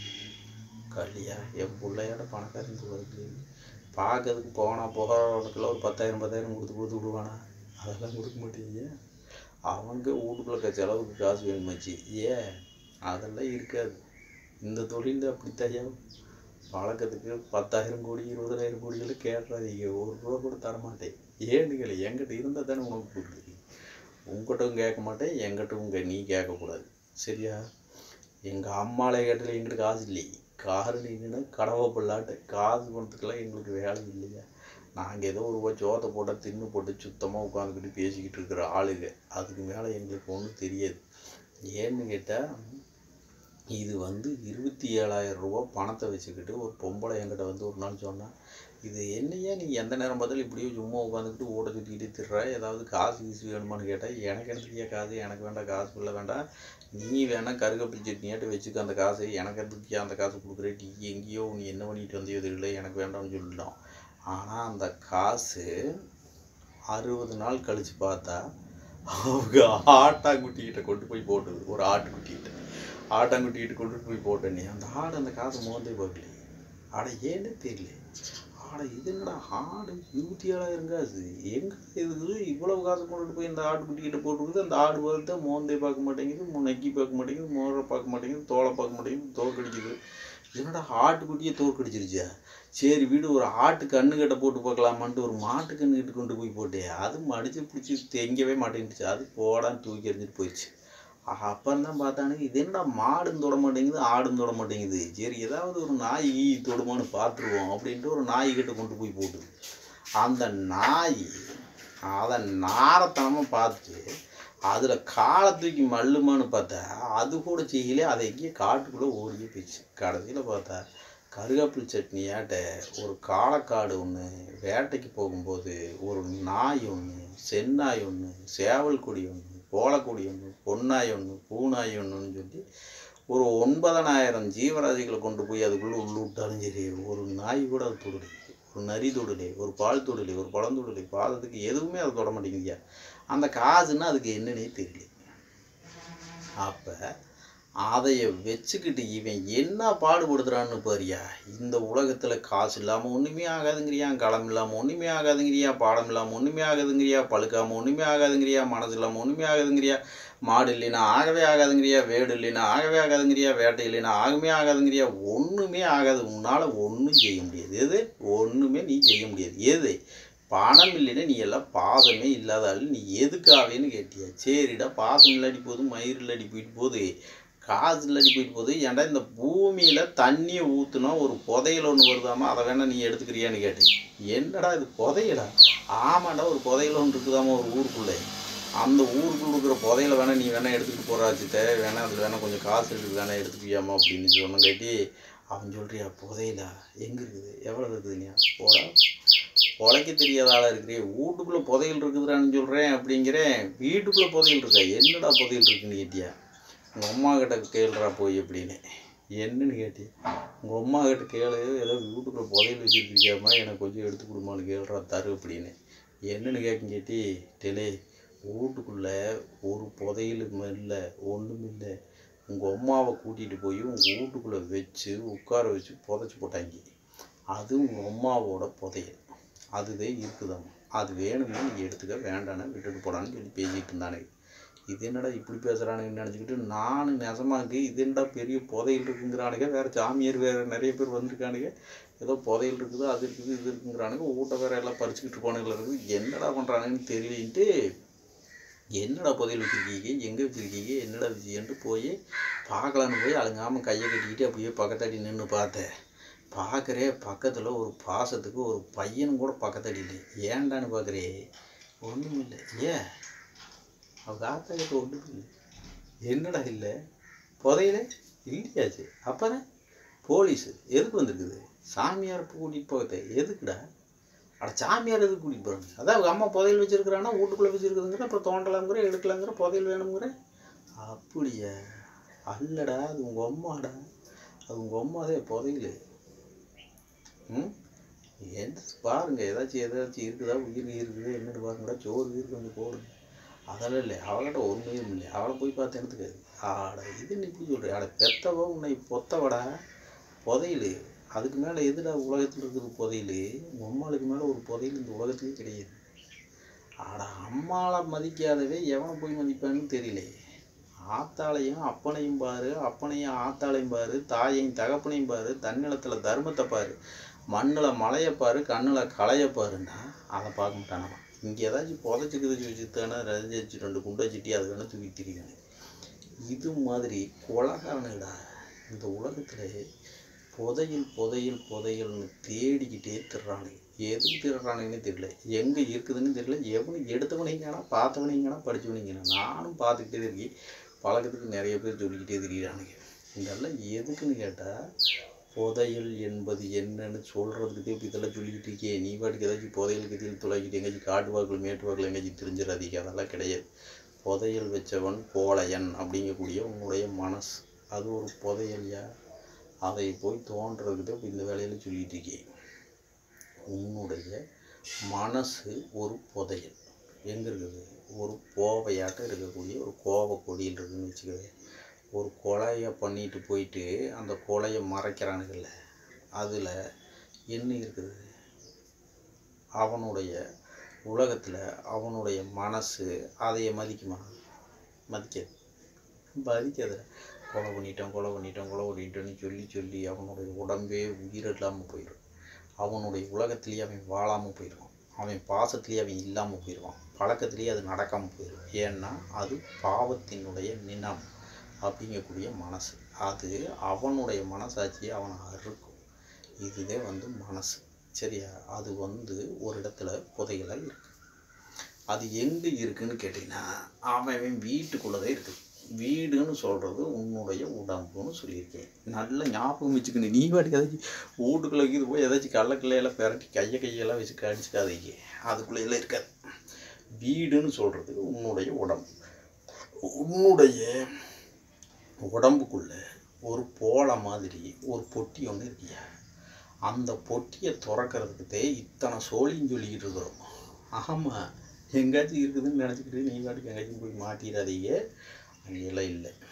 கல்லியா என் பிள்ளையோட பணக்காரன் சொல்லுறது பார்க்கறதுக்கு போனால் போகிறவனுக்கெல்லாம் ஒரு பத்தாயிரம் பத்தாயிரம் கொடுத்து கொடுத்து விடுவானா அதெல்லாம் கொடுக்க மாட்டீங்க அவங்க வீட்டுக்குள்ள செலவுக்கு காசு வேணுமாச்சு ஏன் அதெல்லாம் இருக்காது இந்த தொழில் அப்படித்தாயா பழக்கத்துக்கு பத்தாயிரம் கோடி இருபதாயிரம் கோடிகள் கேட்டுறாதீங்க ஒரு ரூபா கூட தரமாட்டேன் ஏன்னு என்கிட்ட இருந்தால் தானே உனக்கு கொடுக்குது உங்ககிட்டவும் கேட்க மாட்டேன் என்கிட்டவும் கே நீ கேட்கக்கூடாது சரியா எங்கள் அம்மாலே கேட்டல எங்கிட்ட காசு இல்லையே காரு நீங்கன்னா கடவை பிள்ளாட்டு காசு பணத்துக்கெல்லாம் எங்களுக்கு வேலை இல்லையா நாங்கள் ஏதோ ஒரு ரூபாய் சோத்தை போட்டால் தின்னு போட்டு சுத்தமாக உட்காந்துக்கிட்டு பேசிக்கிட்டு இருக்கிற ஆளுங்க அதுக்கு மேலே எங்களுக்கு ஒன்றும் தெரியாது ஏன்னு கேட்டால் இது வந்து இருபத்தி ஏழாயிரம் ரூபா பணத்தை வச்சுக்கிட்டு ஒரு பொம்பளை என்கிட்ட வந்து ஒரு நாள் சொன்னா இது என்னையா நீ எந்த நேரம் பார்த்தாலும் இப்படியே சும்மா உட்காந்துக்கிட்டு ஓட சுற்றிக்கிட்டு திடுற ஏதாவது காசு கீசு வேணுமான்னு கேட்டால் எனக்கு எடுத்துக்கியா காசு எனக்கு வேண்டாம் காசு இல்லை வேண்டாம் நீ வேணா கருகப்பிள்ளை சட்னியாட்டு வச்சுக்க அந்த காசு எனக்கு எதுக்கியா அந்த காசு கொடுக்குற நீ எங்கேயோ நீ என்ன பண்ணிட்டு வந்தியோ தெரியல எனக்கு வேண்டாம்னு சொல்லிட்டோம் ஆனால் அந்த காசு அறுபது நாள் கழிச்சு பார்த்தா அவங்க ஆட்டாங்குட்டிகிட்ட கொண்டு போய் போட்டது ஒரு ஆட்டுக்குட்டிகிட்ட ஆட்டாங்குட்டிகிட்ட கொண்டுட்டு போய் போட்டேனே அந்த ஆடு அந்த காசு மோந்தே பார்க்கலையே ஆட ஏன்னு தெரியல ஆட இது என்னடா ஆடு இருபத்தி ஏழாயிரம் காசு எங்க இது இவ்வளவு காசு கொண்டுட்டு போய் இந்த ஆட்டுக்குட்டிகிட்ட போட்டுருக்குது அந்த ஆடு பார்த்து மோந்தே பார்க்க மாட்டேங்குது மு- நக்கி பார்க்க மாட்டேங்குது மோரை பார்க்க மாட்டேங்குது தோலை பார்க்க மாட்டேங்குது தோல் கடிக்குது என்னடா ஆட்டுக்குட்டியே தோல் கடிச்சிருச்சா சரி வீடு ஒரு ஆட்டு கண்ணு கட்ட போட்டு பார்க்கலாமான்ட்டு ஒரு மாட்டு கண்ணு கிட்ட கொண்டு போய் போட்டேன் அது மடிச்சு பிடிச்சி தெங்கவே மாட்டேங்குச்சு அது போடான்னு தூக்கி எறிஞ்சிட்டு போயிடுச்சு அப்புறம் தான் பார்த்தானுங்க இது என்னடா மாடும் தொட மாட்டேங்குது ஆடும் தொட மாட்டேங்குது சரி ஏதாவது ஒரு நாய் ஈ தொடுமான்னு பார்த்துருவோம் அப்படின்ட்டு ஒரு நாய் கிட்ட கொண்டு போய் போட்டுது அந்த நாய் அதை நாரத்தனமாக பார்த்துட்டு அதில் காலை தூக்கி மல்லுமான்னு பார்த்தா அது கூட செய்யல அதை எங்கேயே காட்டுக்குள்ளே ஓடியே போயிடுச்சு கடைசியில் பார்த்தா கருவேப்பிலை சட்னியாட்ட ஒரு காளக்காடு ஒன்று வேட்டைக்கு போகும்போது ஒரு நாய் ஒன்று செந்நாய் ஒன்று சேவல் கொடி ஒன்று கோலக்கொடி ஒன்று பொன்னாய் ஒன்று பூநாய் ஒன்றுன்னு சொல்லி ஒரு ஒன்பதனாயிரம் ஜீவராசிகளை கொண்டு போய் அதுக்குள்ளே உள்ள விட்டாலும் சரி ஒரு நாய் கூட அது தொடலை ஒரு நரி தொடலை ஒரு பால் தொடலை ஒரு பழம் தொடலை பாதத்துக்கு எதுவுமே அது தொட மாட்டேங்குதுயா அந்த காசுன்னா அதுக்கு என்னன்னே தெரியல அப்போ அதைய வச்சுக்கிட்டு இவன் என்ன பாடுபடுத்துறான்னு பாரியா இந்த உலகத்தில் காசு இல்லாமல் ஒன்றுமே ஆகாதுங்கிறியா களம் இல்லாமல் ஒன்றுமே ஆகாதுங்கிறியா பாடம் இல்லாமல் ஒன்றுமே ஆகாதுங்கிறியா பழுக்காமல் ஒன்றுமே ஆகாதுங்கிறியா மனசு இல்லாமல் ஒன்றுமே ஆகாதுங்கிறியா மாடு இல்லைன்னா ஆகவே ஆகாதுங்கிறியா வேடு இல்லைன்னா ஆகவே ஆகாதுங்கிறியா வேட்டை இல்லைன்னா ஆகவே ஆகாதுங்கிறியா ஒன்றுமே ஆகாது உன்னால் ஒன்றும் செய்ய முடியாது எது ஒன்றுமே நீ செய்ய முடியாது எது பணம் இல்லைன்னா நீ எல்லாம் பாசமே இல்லாத ஆளு நீ எதுக்காவேன்னு கேட்டியா சரிடா பாசம் இல்லாடி போகுது மயிர் இல்லாடி போயிட்டு போகுது காசு இல்லாடி போயிட்டு போகுது ஏன்டா இந்த பூமியில் தண்ணியை ஊற்றுனா ஒரு புதையல் ஒன்று வருதாமா அதை வேணா நீ எடுத்துக்கிறியான்னு கேட்டேன் என்னடா இது புதையலா ஆமாண்டா ஒரு புதையல் ஒன்று இருக்குதாமா ஒரு ஊருக்குள்ளே அந்த ஊருக்குள்ள இருக்கிற புதையல வேணா நீ வேணா எடுத்துக்கிட்டு போறாச்சுத்த வேணா அதில் வேணா கொஞ்சம் காசு இருக்குது வேணா எடுத்துக்கியாமா அப்படின்னு சொன்னங்காட்டி அவன் சொல்றியா புதையலா எங்கே இருக்குது எவ்வளோ இருக்குதுங்க போடா உழைக்க தெரியாத ஆளாக இருக்கிறே வீட்டுக்குள்ளே புதையல் இருக்குதுடான்னு சொல்கிறேன் அப்படிங்கிறேன் வீட்டுக்குள்ளே புதையல் இருக்கா என்னடா புதையல் இருக்குன்னு கேட்டியா உங்கள் அம்மா கிட்ட கேளுடா போய் அப்படின்னு என்னன்னு கேட்டியா உங்கள் அம்மா கிட்ட கேளு ஏதோ வீட்டுக்குள்ளே புதையல் வச்சுருக்கியாமா எனக்கு கொஞ்சம் எடுத்து கொடுமான்னு கேளுடா தரு அப்படின்னு என்னன்னு கேட்கும் கேட்டி டெலே வீட்டுக்குள்ளே ஒரு புதையலும் இல்லை ஒன்றும் இல்லை உங்கள் அம்மாவை கூட்டிகிட்டு போய் உங்கள் வீட்டுக்குள்ளே வச்சு உட்கார வச்சு புதைச்சி போட்டாங்க அது உங்கள் அம்மாவோட புதையல் அதுதான் இருக்குதாம் அது வேணும்னா நீ எடுத்துக்க வேண்டானே விட்டுட்டு போடான்னு சொல்லி பேசிக்கிட்டு இருந்தானே இது என்னடா இப்படி பேசுகிறானுங்கன்னு நினச்சிக்கிட்டு நான் நெசமாக்கு இது என்னடா பெரிய புதையல் இருக்குங்கிறானுங்க வேறு சாமியார் வேறு நிறைய பேர் வந்திருக்கானுங்க ஏதோ புதையல் இருக்குது அது இருக்குது இது இருக்குங்கிறானுங்க வீட்டை வேற எல்லாம் பறிச்சுக்கிட்டு போனதில் இருக்குது என்னடா பண்ணுறானுங்கன்னு தெரியலன்ட்டு என்னடா புதையல் வச்சுருக்கீங்க எங்கே வச்சுருக்கீங்க என்னடா விஷயன்ட்டு போய் பார்க்கலான்னு போய் அழுங்காமல் கையை கட்டிக்கிட்டு அப்படியே பக்கத்தாடி நின்று பார்த்தேன் பார்க்குறே பக்கத்தில் ஒரு பாசத்துக்கு ஒரு பையனும் கூட பக்கத்தாடி இல்லை ஏன்டான்னு பார்க்குறே ஒன்றும் இல்லை ஏன் அவங்க ஆத்தா கிட்ட ஒன்றும் இல்லை என்னடா இல்லை புதையில இல்லையாச்சு அப்புறம் போலீஸு எதுக்கு வந்திருக்குது சாமியார் கூட்டிகிட்டு போகத்தே எதுக்குடா அட சாமியார் எதுக்கு கூட்டிகிட்டு போகிறாங்க அதான் அவங்க அம்மா புதையல் வச்சுருக்குறான்னா வீட்டுக்குள்ளே வச்சுருக்குதுங்கிற அப்புறம் தோண்டலாங்கிற எடுக்கலாங்கிற புதையல் வேணுங்கிற அப்படியா அல்லடா அது உங்கள் அம்மாடா அது உங்கள் அம்மாதே புதையல் ம் என்ன பாருங்க ஏதாச்சும் ஏதாச்சும் இருக்குதா உயிர் இருக்குது என்னன்னு பாருங்கடா சோறு கீறு கொஞ்சம் போடுங்க அதெல்லாம் இல்லை அவள்கிட்ட ஒன்றும் இல்லை அவளை போய் பார்த்து எடுத்துக்காது ஆட இது நீ இப்படி சொல்கிற ஆட பெத்தவ உன்னை பொத்தவடா புதையல் அதுக்கு மேலே எதுடா உலகத்தில் இருக்குது புதையல் உங்கள் அம்மாளுக்கு மேலே ஒரு புதையல் இந்த உலகத்துலேயே கிடையாது ஆட அம்மாவை மதிக்காதவே எவனை போய் மதிப்பான்னு தெரியல ஆத்தாளையும் அப்பனையும் பாரு அப்பனையும் ஆத்தாளையும் பாரு தாயையும் தகப்பனையும் பாரு தன்னிலத்தில் தர்மத்தை பாரு மண்ணில் மலையை பாரு கண்ணில் களையை பாருன்னா அதை பார்க்க மாட்டானவன் இங்கே ஏதாச்சும் புதைச்சி கிதச்சி வச்சுத்தானே ரசிச்சு ரெண்டு குண்டை சிட்டி அது வேணால் தூக்கி திரிவானு இது மாதிரி கொலகாரனுடா இந்த உலகத்தில் புதையல் புதையல் புதையல்னு தேடிக்கிட்டே திடுறானுங்க எதுக்கு திடுறானுங்கன்னு தெரியல எங்கே இருக்குதுன்னு தெரியல எவனு எடுத்தவனையும் காணா பார்த்தவனையும் காணா படித்தவனையும் காணா நானும் பார்த்துக்கிட்டே இருக்கேன் பழக்கத்துக்கு நிறைய பேர் சொல்லிக்கிட்டே திரியிறானுங்க இதெல்லாம் எதுக்குன்னு கேட்டால் புதையல் என்பது என்னன்னு சொல்கிறதுக்கு இப்போ இதெல்லாம் சொல்லிக்கிட்டு இருக்கே நீ பாட்டுக்கு ஏதாச்சும் புதையல் கதையில் துளைக்கிட்டு எங்கேயாச்சும் காட்டு வாக்கில் மேட்டு வாக்கில் எங்கேயாச்சும் தெரிஞ்சிடாதீங்க அதெல்லாம் கிடையாது புதையல் வச்சவன் கோழையன் அப்படிங்கக்கூடிய உன்னுடைய மனசு அது ஒரு புதையல்யா அதை போய் தோன்றதுக்கு தான் இப்போ இந்த வேலையில் சொல்லிட்டு இருக்கேன் உன்னுடைய மனசு ஒரு புதையல் எங்கே இருக்குது ஒரு கோவையாட்டம் இருக்கக்கூடிய ஒரு கோவை கொடியில் இருக்குதுன்னு வச்சுக்கவே ஒரு கொலையை பண்ணிட்டு போயிட்டு அந்த கொலையை மறைக்கிறானுங்கள்ல அதில் என்ன இருக்குது அவனுடைய உலகத்தில் அவனுடைய மனசு அதைய மதிக்குமா மதிக்காது மதிக்காது கொலை பண்ணிட்டோம் கொலை பண்ணிட்டோம் கொலை பண்ணிட்டோன்னு சொல்லி சொல்லி அவனுடைய உடம்பே உயிர் இல்லாமல் போயிடும் அவனுடைய உலகத்திலேயே அவன் வாழாமல் போயிடுவான் அவன் பாசத்திலேயே அவன் இல்லாமல் போயிடுவான் பழக்கத்திலேயே அது நடக்காமல் போயிடும் ஏன்னா அது பாவத்தினுடைய நினம் அப்படிங்கக்கூடிய மனசு அது அவனுடைய மனசாட்சியை அவனை அறுக்கும் இதுவே வந்து மனசு சரியா அது வந்து ஒரு இடத்துல புதையலாக இருக்கு அது எங்கே இருக்குன்னு கேட்டிங்கன்னா அவன் அவன் வீட்டுக்குள்ளே தான் இருக்குது வீடுன்னு சொல்கிறது உன்னுடைய உடம்புன்னு சொல்லியிருக்கேன் நல்ல ஞாபகம் வச்சுக்கணும் நீ பாட்டுக்கு ஏதாச்சும் வீட்டுக்குள்ளே இது போய் ஏதாச்சும் கடலக்கிள்ளையெல்லாம் பிரட்டி கையை கையெல்லாம் வச்சு கடிச்சிக்காதீங்க அதுக்குள்ளேயெல்லாம் இருக்காது வீடுன்னு சொல்கிறது உன்னுடைய உடம்பு உன்னுடைய உடம்புக்குள்ள ஒரு போல மாதிரி ஒரு பொட்டி ஒன்று இருக்கியா அந்த பொட்டியை திறக்கிறதுக்கு இத்தனை சோழின்னு சொல்லிக்கிட்டு இருக்கிறோம் ஆமாம் எங்கேயாச்சும் இருக்குதுன்னு நினச்சிக்கிட்டு நீ பாட்டுக்கு எங்கேயாச்சும் போய் மாட்டிடாதீங்க அங்கெல்லாம் இல்லை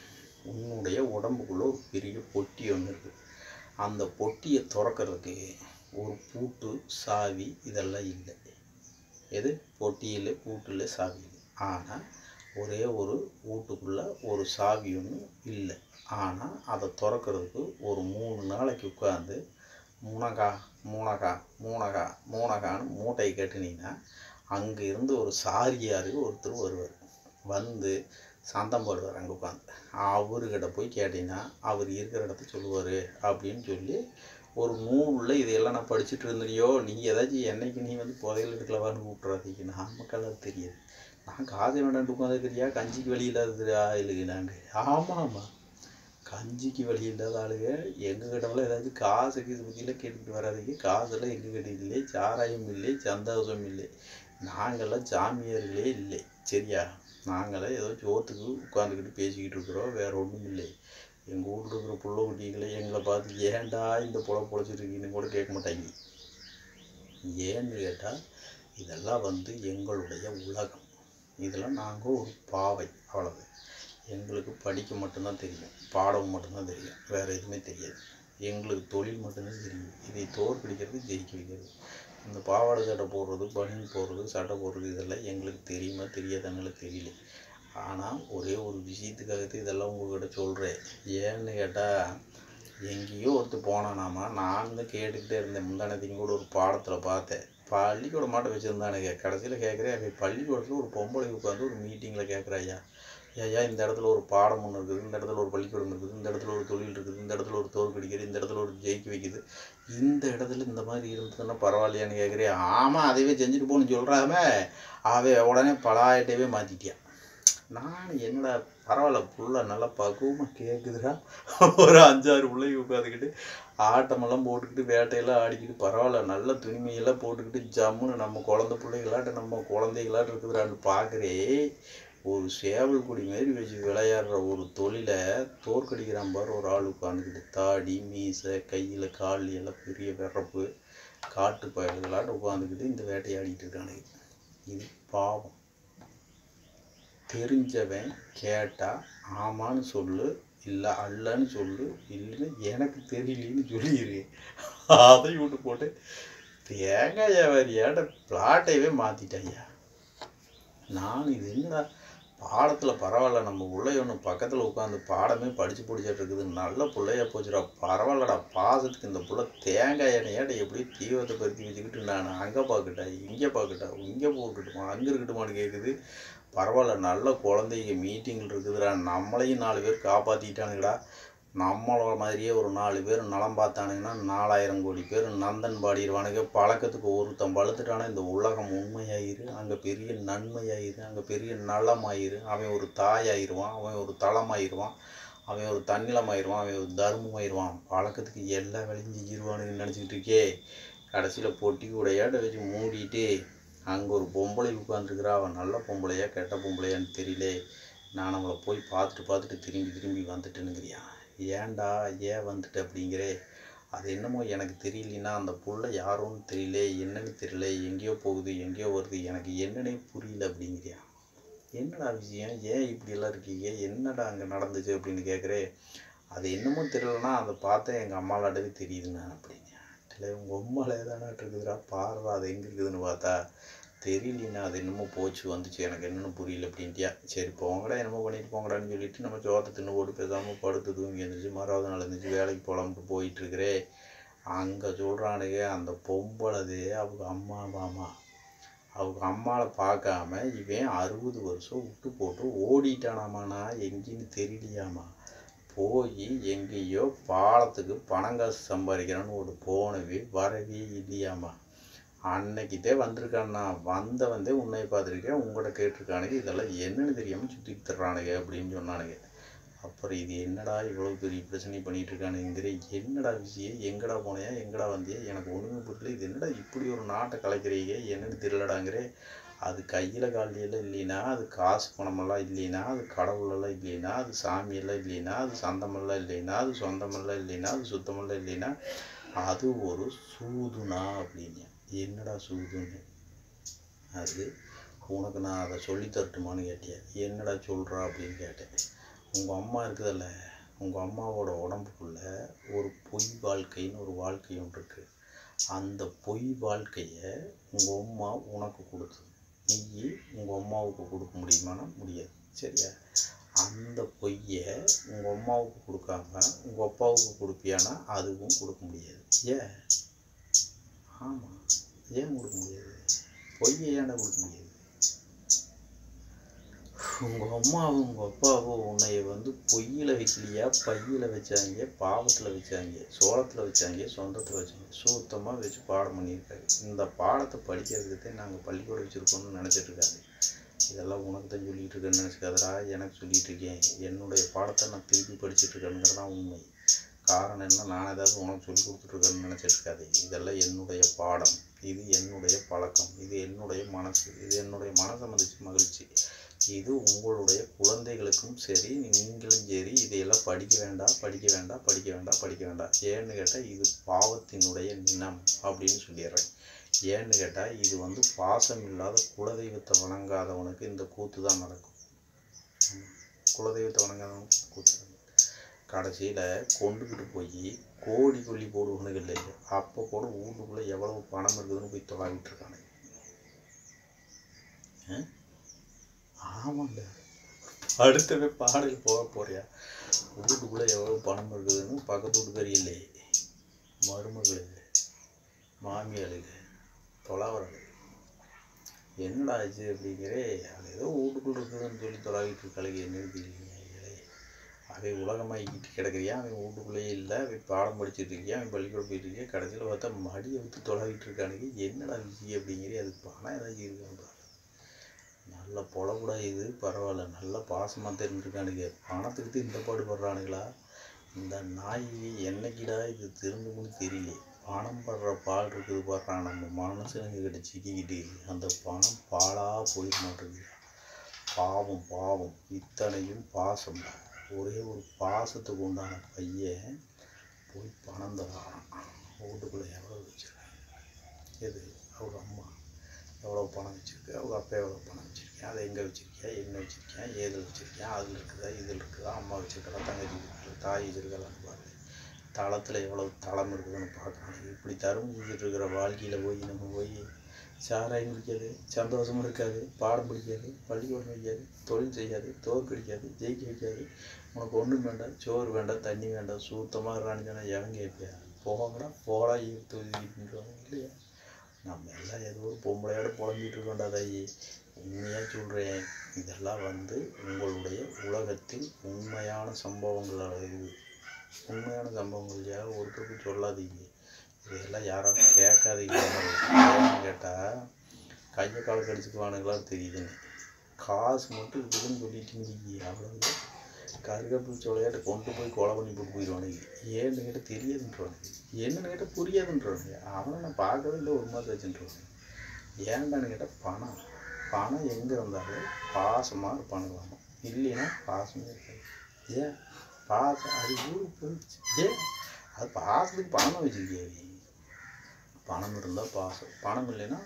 உன்னுடைய உடம்புக்குள்ளே ஒரு பெரிய பொட்டி ஒன்று இருக்குது அந்த பொட்டியை திறக்கிறதுக்கு ஒரு பூட்டு சாவி இதெல்லாம் இல்லை எது பொட்டியில் பூட்டில் சாவி இல்லை ஆனால் ஒரே ஒரு வீட்டுக்குள்ளே ஒரு சாவி ஒன்று இல்லை ஆனால் அதை திறக்கிறதுக்கு ஒரு மூணு நாளைக்கு உட்காந்து மூணகா மூணகா மூணகா மூணகான்னு மூட்டையை கட்டுனீங்கன்னா அங்கே இருந்து ஒரு சாரியாருக்கு ஒருத்தர் வருவார் வந்து சந்தம் போடுவார் அங்கே உட்காந்து அவர்கிட்ட போய் கேட்டீங்கன்னா அவர் இருக்கிற இடத்த சொல்லுவார் அப்படின்னு சொல்லி ஒரு நூலில் இதையெல்லாம் நான் படிச்சுட்டு இருந்தியோ நீ ஏதாச்சும் என்னைக்கு நீ வந்து புதையல் எடுக்கலவான்னு கூப்பிட்றாதீங்க நமக்கெல்லாம் தெரியாது நான் காசை வேண்டாம் உட்காந்துருக்கிறியா கஞ்சிக்கு வழி இல்லாதது இல்லைங்க நாங்கள் ஆமாம் ஆமாம் கஞ்சிக்கு வழி இல்லாத ஆளுங்க எங்கள் கிட்டவெல்லாம் ஏதாச்சும் காசுக்கு இது பற்றிலாம் கேட்டுக்கிட்டு வராதீங்க காசெல்லாம் எங்கள் கிட்ட இல்லை சாராயம் இல்லை சந்தோஷம் இல்லை நாங்கள்லாம் சாமியார்களே இல்லை சரியா நாங்களாம் ஏதோ சோத்துக்கு உட்காந்துக்கிட்டு பேசிக்கிட்டு இருக்கிறோம் வேற ஒன்றும் இல்லை எங்கள் வீட்டில் இருக்கிற புள்ள குட்டிகளை எங்களை பார்த்து ஏன்டா இந்த புல பொழைச்சிருக்கீங்கன்னு கூட கேட்க மாட்டாங்க ஏன்னு கேட்டால் இதெல்லாம் வந்து எங்களுடைய உலகம் இதெல்லாம் நாங்கள் ஒரு பாவை அவ்வளவு எங்களுக்கு படிக்க மட்டும்தான் தெரியும் பாடம் மட்டும்தான் தெரியும் வேறு எதுவுமே தெரியாது எங்களுக்கு தொழில் மட்டும்தான் தெரியும் இதை தோற்கடிக்கிறது ஜெயிக்க வைக்கிறது இந்த பாவாடை சட்டை போடுறது பனியன் போடுறது சட்டை போடுறது இதெல்லாம் எங்களுக்கு தெரியுமா தெரியாதனால தெரியல ஆனால் ஒரே ஒரு விஷயத்துக்காகத்தான் இதெல்லாம் உங்கள்கிட்ட சொல்கிறேன் ஏன்னு கேட்டால் எங்கேயோ ஒருத்தர் போனானாமா நான் தான் கேட்டுக்கிட்டே இருந்தேன் முந்தானத்தையும் கூட ஒரு பாடத்தில் பார்த்தேன் பள்ளிக்கூட மாட்ட வச்சுருந்தானுங்க கடைசியில் கேட்குறேன் அவன் பள்ளிக்கூடத்தில் ஒரு பொம்பளை உட்காந்து ஒரு மீட்டிங்கில் கேட்குறாயா ஐயா இந்த இடத்துல ஒரு பாடம் ஒன்று இருக்குது இந்த இடத்துல ஒரு பள்ளிக்கூடம் இருக்குது இந்த இடத்துல ஒரு தொழில் இருக்குது இந்த இடத்துல ஒரு தோல் கடிக்கிறது இந்த இடத்துல ஒரு ஜெயிக்க வைக்குது இந்த இடத்துல இந்த மாதிரி இருந்ததுன்னா பரவாயில்லையான்னு கேட்குறேன் ஆமாம் அதையவே செஞ்சுட்டு போன்னு சொல்கிறாம அவன் உடனே பலாயிட்டவே மாற்றிட்டியான் நான் என்னடா பரவாயில்ல புள்ள நல்லா பக்குவமாக கேட்குதுடா ஒரு அஞ்சாறு பிள்ளைங்க உட்காந்துக்கிட்டு ஆட்டமெல்லாம் போட்டுக்கிட்டு வேட்டையெல்லாம் ஆடிக்கிட்டு பரவாயில்ல நல்ல துணிமையெல்லாம் போட்டுக்கிட்டு ஜம்முன்னு நம்ம குழந்த பிள்ளைகளாட்ட நம்ம குழந்தைகளாட்ட இருக்குதுடான்னு பார்க்குறே ஒரு சேவல் கொடி மாரி வச்சு விளையாடுற ஒரு தொழிலை தோற்கடிக்கிறான் பாரு ஒரு ஆள் உட்காந்துக்கிட்டு தாடி மீசை கையில் கால் எல்லாம் பெரிய விறப்பு காட்டு பயல்களாட்ட உட்காந்துக்கிட்டு இந்த வேட்டையாடிட்டு இருக்கானுங்க இது பாவம் தெரிஞ்சவன் கேட்டால் ஆமான்னு சொல்லு இல்லை அல்லன்னு சொல்லு இல்லைன்னு எனக்கு தெரியலன்னு சொல்லிடு அதை விட்டு போட்டு தேங்காய் வியாபாரியாட்ட பிளாட்டையவே மாற்றிட்டாய்யா நான் இது என்னடா பாடத்தில் பரவாயில்ல நம்ம உள்ளே ஒன்று பக்கத்தில் உட்காந்து பாடமே படித்து பிடிச்சிட்டு இருக்குது நல்ல பிள்ளையா போச்சுடா பரவாயில்லடா பாசத்துக்கு இந்த புள்ள தேங்காய் எண்ணெயாட்ட எப்படி தீவிரத்தை பருத்தி வச்சுக்கிட்டு நான் அங்கே பார்க்கட்டா இங்கே பார்க்கட்டா இங்கே போக்கட்டுமா அங்கே இருக்கட்டுமான்னு கேட்குது பரவாயில்ல நல்ல குழந்தைங்க மீட்டிங்கில் இருக்குதுடா நம்மளையும் நாலு பேர் காப்பாற்றிட்டானுங்கடா நம்மளோட மாதிரியே ஒரு நாலு பேர் நலம் பார்த்தானுங்கன்னா நாலாயிரம் கோடி பேர் நந்தன் பாடிடுவானுங்க பழக்கத்துக்கு ஒருத்தன் பழுத்துட்டானா இந்த உலகம் உண்மையாயிரு அங்கே பெரிய நன்மையாயிரு அங்கே பெரிய நலமாயிரு அவன் ஒரு தாயாயிருவான் அவன் ஒரு தளமாயிருவான் அவன் ஒரு தன்னிலமாயிருவான் அவன் ஒரு தர்மமாயிருவான் பழக்கத்துக்கு எல்லா வேலையும் செஞ்சிருவானுன்னு நினச்சிக்கிட்டு இருக்கே கடைசியில் பொட்டி கூடையாட்ட வச்சு மூடிட்டு அங்கே ஒரு பொம்பளை உட்காந்துருக்குறா அவன் நல்ல பொம்பளையா கெட்ட பொம்பளையான்னு தெரியல நான் அவளை போய் பார்த்துட்டு பார்த்துட்டு திரும்பி திரும்பி வந்துட்டேனுங்கிறியான் ஏன்டா ஏன் வந்துட்டு அப்படிங்கிறே அது என்னமோ எனக்கு தெரியலனா அந்த புள்ள யாரோன்னு தெரியல என்னன்னு தெரியல எங்கேயோ போகுது எங்கேயோ வருது எனக்கு என்னன்னே புரியல அப்படிங்கிறியா என்னடா விஷயம் ஏன் இப்படியெல்லாம் இருக்கீங்க என்னடா அங்கே நடந்துச்சு அப்படின்னு கேட்குறே அது என்னமோ தெரியலனா அதை பார்த்தா எங்கள் அம்மாலாட்டவே தெரியுதுண்ணா அப்படிங்க இல்லை உங்கள் அம்மாலே தானே இருக்குதுடா பாருடா அது எங்கே இருக்குதுன்னு பார்த்தா தெரியலண்ணா அது என்னமோ போச்சு வந்துச்சு எனக்கு என்னன்னு புரியல அப்படின்ட்டியா சரி போங்கடா என்னமோ பண்ணிட்டு போங்கடான்னு சொல்லிட்டு நம்ம சோத்தை தின்னு போட்டு பேசாமல் படுத்து தூங்கி இருந்துச்சு மறாவது நாள் இருந்துச்சு வேலைக்கு போகலாம்ட்டு போயிட்டுருக்கிறே அங்கே சொல்கிறானுங்க அந்த பொம்பளது அவங்க அம்மா மாமா அவங்க அம்மாவை பார்க்காம இவன் அறுபது வருஷம் விட்டு போட்டு ஓடிட்டானாமாண்ணா எங்கேன்னு தெரியலையாமா போய் எங்கேயோ பாலத்துக்கு பணம் காசு சம்பாதிக்கிறான்னு ஒரு போனவே வரவே இல்லையாமா அன்னைக்கிட்டே வந்திருக்காண்ணா வந்த வந்தே உன்னை பார்த்துருக்கேன் உங்கள்கிட்ட கேட்டிருக்கானுங்க இதெல்லாம் என்னன்னு தெரியாமல் சுற்றிட்டு தர்றானுங்க அப்படின்னு சொன்னானுங்க அப்புறம் இது என்னடா இவ்வளோ பெரிய பிரச்சனை பண்ணிட்டு இருக்கானுங்கிற என்னடா விஷயம் எங்கடா போனையா எங்கடா வந்தியா எனக்கு ஒன்றுமே புரியல இது என்னடா இப்படி ஒரு நாட்டை கலைக்கிறீங்க என்னன்னு தெரியலடாங்கிற அது கையில் காலியெல்லாம் இல்லைன்னா அது காசு பணமெல்லாம் இல்லைன்னா அது கடவுளெல்லாம் இல்லைன்னா அது சாமியெல்லாம் இல்லைன்னா அது சந்தமெல்லாம் இல்லைன்னா அது சொந்தமெல்லாம் இல்லைன்னா அது சுத்தமெல்லாம் இல்லைன்னா அது ஒரு சூதுனா அப்படின்னு என்னடா சூதுன்னு அது உனக்கு நான் அதை சொல்லி தரட்டுமான்னு கேட்டியா என்னடா சொல்கிறா அப்படின்னு கேட்டேன் உங்கள் அம்மா இருக்குதல்ல உங்கள் அம்மாவோட உடம்புக்குள்ள ஒரு பொய் வாழ்க்கைன்னு ஒரு வாழ்க்கை ஒன்று இருக்குது அந்த பொய் வாழ்க்கையை உங்கள் அம்மா உனக்கு கொடுத்தது நீ உங்கள் அம்மாவுக்கு கொடுக்க முடியுமானா முடியாது சரியா அந்த பொய்யை உங்கள் அம்மாவுக்கு கொடுக்காம உங்கள் அப்பாவுக்கு கொடுப்பியானா அதுவும் கொடுக்க முடியாது ஏன் ஆமாம் ஏன் கொடுக்க முடியாது பொய்யை ஏன்டா கொடுக்க முடியாது உங்கள் அம்மாவும் உங்கள் அப்பாவும் உன்னைய வந்து பொய்யில் வைக்கலையா பையில் வச்சாங்க பாவத்தில் வச்சாங்க சோளத்தில் வச்சாங்க சொந்தத்தில் வச்சாங்க சுத்தமாக வச்சு பாடம் பண்ணியிருக்காங்க இந்த பாடத்தை படிக்கிறதுக்கு தான் நாங்கள் பள்ளிக்கூடம் வச்சுருக்கோம்னு நினச்சிட்டு இருக்காங்க இதெல்லாம் உனக்கு தான் சொல்லிகிட்டு இருக்கேன்னு நினச்சிக்காதடா எனக்கு சொல்லிகிட்டு இருக்கேன் என்னுடைய பாடத்தை நான் திருப்பி படிச்சுட்டு இருக்கேனுங்கிறது தான் உண்மை காரணம் என்ன நான் ஏதாவது உனக்கு சொல்லி கொடுத்துட்ருக்கேன்னு நினச்சிட்டு இருக்காது இதெல்லாம் என்னுடைய பாடம் இது என்னுடைய பழக்கம் இது என்னுடைய மனசு இது என்னுடைய மனசை மதிச்சு மகிழ்ச்சி இது உங்களுடைய குழந்தைகளுக்கும் சரி நீங்களும் சரி இதையெல்லாம் படிக்க வேண்டாம் படிக்க வேண்டாம் படிக்க வேண்டாம் படிக்க வேண்டாம் ஏன்னு கேட்டால் இது பாவத்தினுடைய நினம் அப்படின்னு சொல்லிடுறேன் ஏன்னு கேட்டால் இது வந்து பாசம் இல்லாத குலதெய்வத்தை வணங்காதவனுக்கு இந்த கூத்து தான் நடக்கும் ஆமா. குலதெய்வத்தை வணங்காதவனுக்கு கூத்து தான் கடைசியில் கொண்டுக்கிட்டு போய் கோடி கொல்லி போடுவானுங்க இல்லையா அப்போ கூட வீட்டுக்குள்ளே எவ்வளவு பணம் இருக்குதுன்னு போய் தொலாவிட்டு இருக்கானுங்க ஆ? ஆமாங்க அடுத்தவே பாடல் போக போறியா வீட்டுக்குள்ளே எவ்வளோ பணம் இருக்குதுன்னு பக்கத்து வீட்டுக்காரியில்லே மருமகளுக்கு மாமியாளுக்கு தொலாவரல் என்னடா ஆச்சு அப்படிங்கிறே அது ஏதோ வீட்டுக்குள்ள இருக்குதுன்னு சொல்லி தொலாவிட்டு இருக்காளுங்க என்னன்னு தெரியலையே அவன் உலகமாகிக்கிட்டு கிடக்குறியா அவன் வீட்டுக்குள்ளேயே இல்லை அவன் பாடம் படிச்சுட்டு இருக்கியா அவன் பள்ளிக்கூடம் போயிட்டு இருக்கியா கடைசியில் பார்த்தா மடியை விட்டு தொலாவிட்டு இருக்கானுங்க என்னடா விஷயம் அப்படிங்கிறே அதுக்கு பணம் ஏதாச்சும் இருக்கான்னு பாரு நல்ல பொழக்கூடா இது பரவாயில்ல நல்ல பாசமாக தெரிஞ்சுருக்கானுங்க பணத்துக்கு இந்த பாடுபடுறானுங்களா இந்த நாய் என்னைக்கிடா இது திரும்பும்னு தெரியல பணம் படுற பால் இருக்குது பாடுறான் நம்ம மனசுங்க கிட்ட சிக்கிக்கிட்டு அந்த பணம் பாலாக போயிட மாட்டேங்குது பாவம் பாவம் இத்தனையும் பாசம் ஒரே ஒரு பாசத்துக்கு உண்டான பையன் போய் பணம் தரான் வீட்டுக்குள்ளே எவ்வளோ வச்சிருக்காங்க எது அவங்க அம்மா எவ்வளோ பணம் வச்சுருக்கு அவங்க அப்பா எவ்வளோ பணம் வச்சுருக்கேன் அதை எங்கே வச்சுருக்கேன் என்ன வச்சுருக்கேன் ஏதில் வச்சுருக்கேன் அதில் இருக்குதா இதில் இருக்குதா அம்மா வச்சுருக்கா தங்கச்சி வச்சிருக்கா, தாய் வச்சுருக்கலான்னு பாரு தளத்தில் எவ்வளோ தளம் இருக்குதுன்னு பார்க்கணும் இப்படி தரும் செஞ்சுட்டு இருக்கிற வாழ்க்கையில் போய் நம்ம போய் சாராயம் குடிக்காது சந்தோஷமும் இருக்காது பாடம் பிடிக்காது பள்ளிக்கூடம் வைக்காது தொழில் செய்யாது தோற்கடிக்காது ஜெயிக்க வைக்காது உனக்கு ஒன்றும் வேண்டாம் சோறு வேண்டாம் தண்ணி வேண்டாம் சுத்தமாக இருறான்னு சொன்னால் எவன் கேட்பியா போகங்கடா போடா ஈர்த்து ஒதுக்கிட்டுருவாங்க இல்லையா நம்ம எல்லாம் ஏதோ ஒரு பொம்பளையோட புலம்பிட்டு இருக்கோண்டா தாயி உண்மையாக சொல்கிறேன் இதெல்லாம் வந்து உங்களுடைய உலகத்தில் உண்மையான சம்பவங்கள் இது உண்மையான சம்பவங்கள் யாரும் ஒருத்தருக்கு சொல்லாதீங்க இதெல்லாம் யாரும் கேட்காதீங்க ஏன்னு கேட்டால் கையை காலை கடிச்சுக்குவானுங்களா தெரியுதுன்னு காசு மட்டும் இருக்குதுன்னு சொல்லிட்டு அவ்வளவு கருகப்பில் சோழையாட்ட கொண்டு போய் கொலை பண்ணி போட்டு போயிடுவானுங்க ஏன்னு கேட்டால் தெரியாதுன்றானுங்க என்னன்னு கேட்டால் புரியாதுன்றானுங்க அவனை நான் பார்க்கவே இல்லை ஒரு மாதிரி வச்சுன்றானுங்க ஏன்டான்னு கேட்டால் பணம் பணம் எங்கே இருந்தாலும் பாசமாக இருப்பானுங்களாமா இல்லைன்னா பாசமே இருக்காது ஏன் பாசம் அது ஊருக்கு போயிடுச்சு ஏன் அது பாசத்துக்கு பணம் வச்சுருக்கியா நீ பணம் இருந்தால் பாசம் பணம் இல்லைன்னா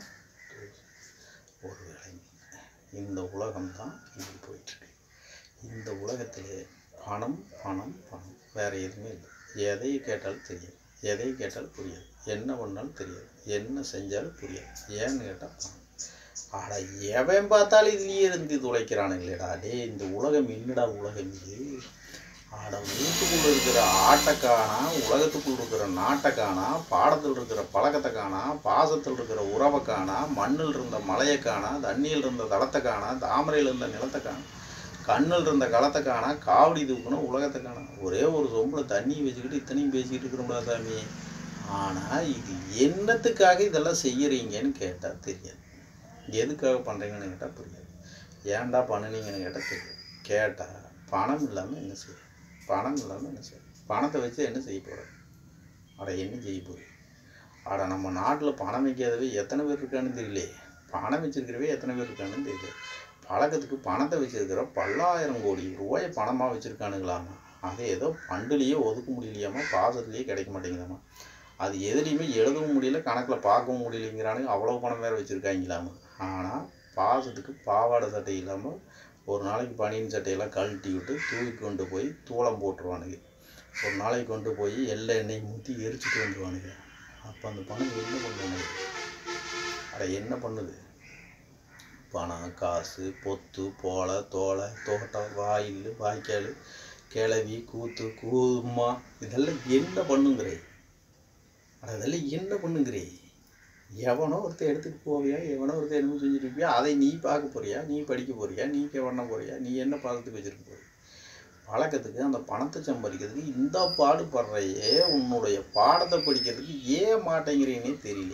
ஒரு வேலைங்க இந்த உலகம் தான் இப்படி போயிட்டுருக்கு இந்த உலகத்தில் பணம் பணம் பணம் வேறு எதுவுமே இல்லை எதை கேட்டாலும் தெரியாது எதை கேட்டாலும் புரியாது என்ன பண்ணாலும் தெரியாது என்ன செஞ்சாலும் புரியாது ஏன்னு கேட்டால் பணம் ஆடா எவன் பார்த்தாலும் இதுலேயே இருந்து துளைக்கிறானுங்களேடா டேய் இந்த உலகம் என்னடா உலகம் இது ஆட வீட்டுக்குள்ள இருக்கிற ஆட்டைக்கானா உலகத்துக்குள்ள இருக்கிற நாட்டைக்கானா பாடத்தில் இருக்கிற பழக்கத்தை காணா பாசத்தில் இருக்கிற உறவை காணா மண்ணில் இருந்த மலையை காணா தண்ணியில் இருந்த தளத்தை காணா தாமரையில் இருந்த நிலத்தை காணா கண்ணில் இருந்த களத்தை காணா காவடி தூக்கணும் உலகத்தை காணா ஒரே ஒரு சொம்பில் தண்ணி வச்சுக்கிட்டு இத்தனையும் பேசிக்கிட்டு இருக்கிறோம்டா சாமி ஆனால் இது என்னத்துக்காக இதெல்லாம் செய்யறீங்கன்னு கேட்டால் தெரியாது எதுக்காக பண்ணுறீங்கன்னு கேட்டால் புரியாது ஏன்டா பண்ணுனீங்கன்னு கேட்டால் தெரியாது கேட்டால் பணம் இல்லாமல் என்ன செய்யும் பணம் இல்லாமல் என்ன செய்யும் பணத்தை வச்சு என்ன செய்ய போகிறேன் அட என்ன செய்ய போகிறேன் அட நம்ம நாட்டில் பணம் வைக்காதவே எத்தனை பேர் இருக்கான்னு தெரியலையே பணம் வச்சிருக்கிறவே எத்தனை பேர் இருக்கான்னு தெரியல பழக்கத்துக்கு பணத்தை வச்சிருக்கிற பல்லாயிரம் கோடி ரூபாயை பணமாக வச்சுருக்கானுங்களாமா அதை ஏதோ ஃபண்டுலேயே ஒதுக்க முடியலையாமா பாசத்துலேயே கிடைக்க மாட்டேங்குதாமா அது எதுலேயுமே எழுதவும் முடியல கணக்கில் பார்க்கவும் முடியலைங்கிறானுங்க அவ்வளோ பணம் வேறு வச்சுருக்காங்களாமா ஆனால் பாசத்துக்கு பாவாடை சட்டை இல்லாமல் ஒரு நாளைக்கு பனியன் சட்டையெல்லாம் கழட்டி விட்டு தூக்கி கொண்டு போய் தூளம் போட்டுருவானுங்க ஒரு நாளைக்கு கொண்டு போய் எள்ளை எண்ணெய் ஊற்றி எரிச்சிட்டு வந்துடுவானுங்க அப்போ அந்த பணம் என்ன பண்ணுவானுங்க அட என்ன பண்ணுது பணம் காசு பொத்து போலை தோலை தோட்டம் வாயில் வாய்க்கால் கிளவி கூத்து கூமா இதெல்லாம் என்ன பண்ணுங்கிறே அட இதெல்லாம் என்ன பண்ணுங்கிறே எவனோ ஒருத்தர் எடுத்துட்டு போவியா எவனோ ஒருத்தர் என்ன செஞ்சுருப்பியா அதை நீ பார்க்க போறியா நீ படிக்க போறியா நீ பண்ண போறியா நீ என்ன பாதத்துக்கு வச்சிருக்க போறியா பழக்கத்துக்கு அந்த பணத்தை சம்பாதிக்கிறதுக்கு இந்த பாடுபடுறையே உன்னுடைய பாடத்தை படிக்கிறதுக்கு ஏன் மாட்டேங்கிறீனே தெரியல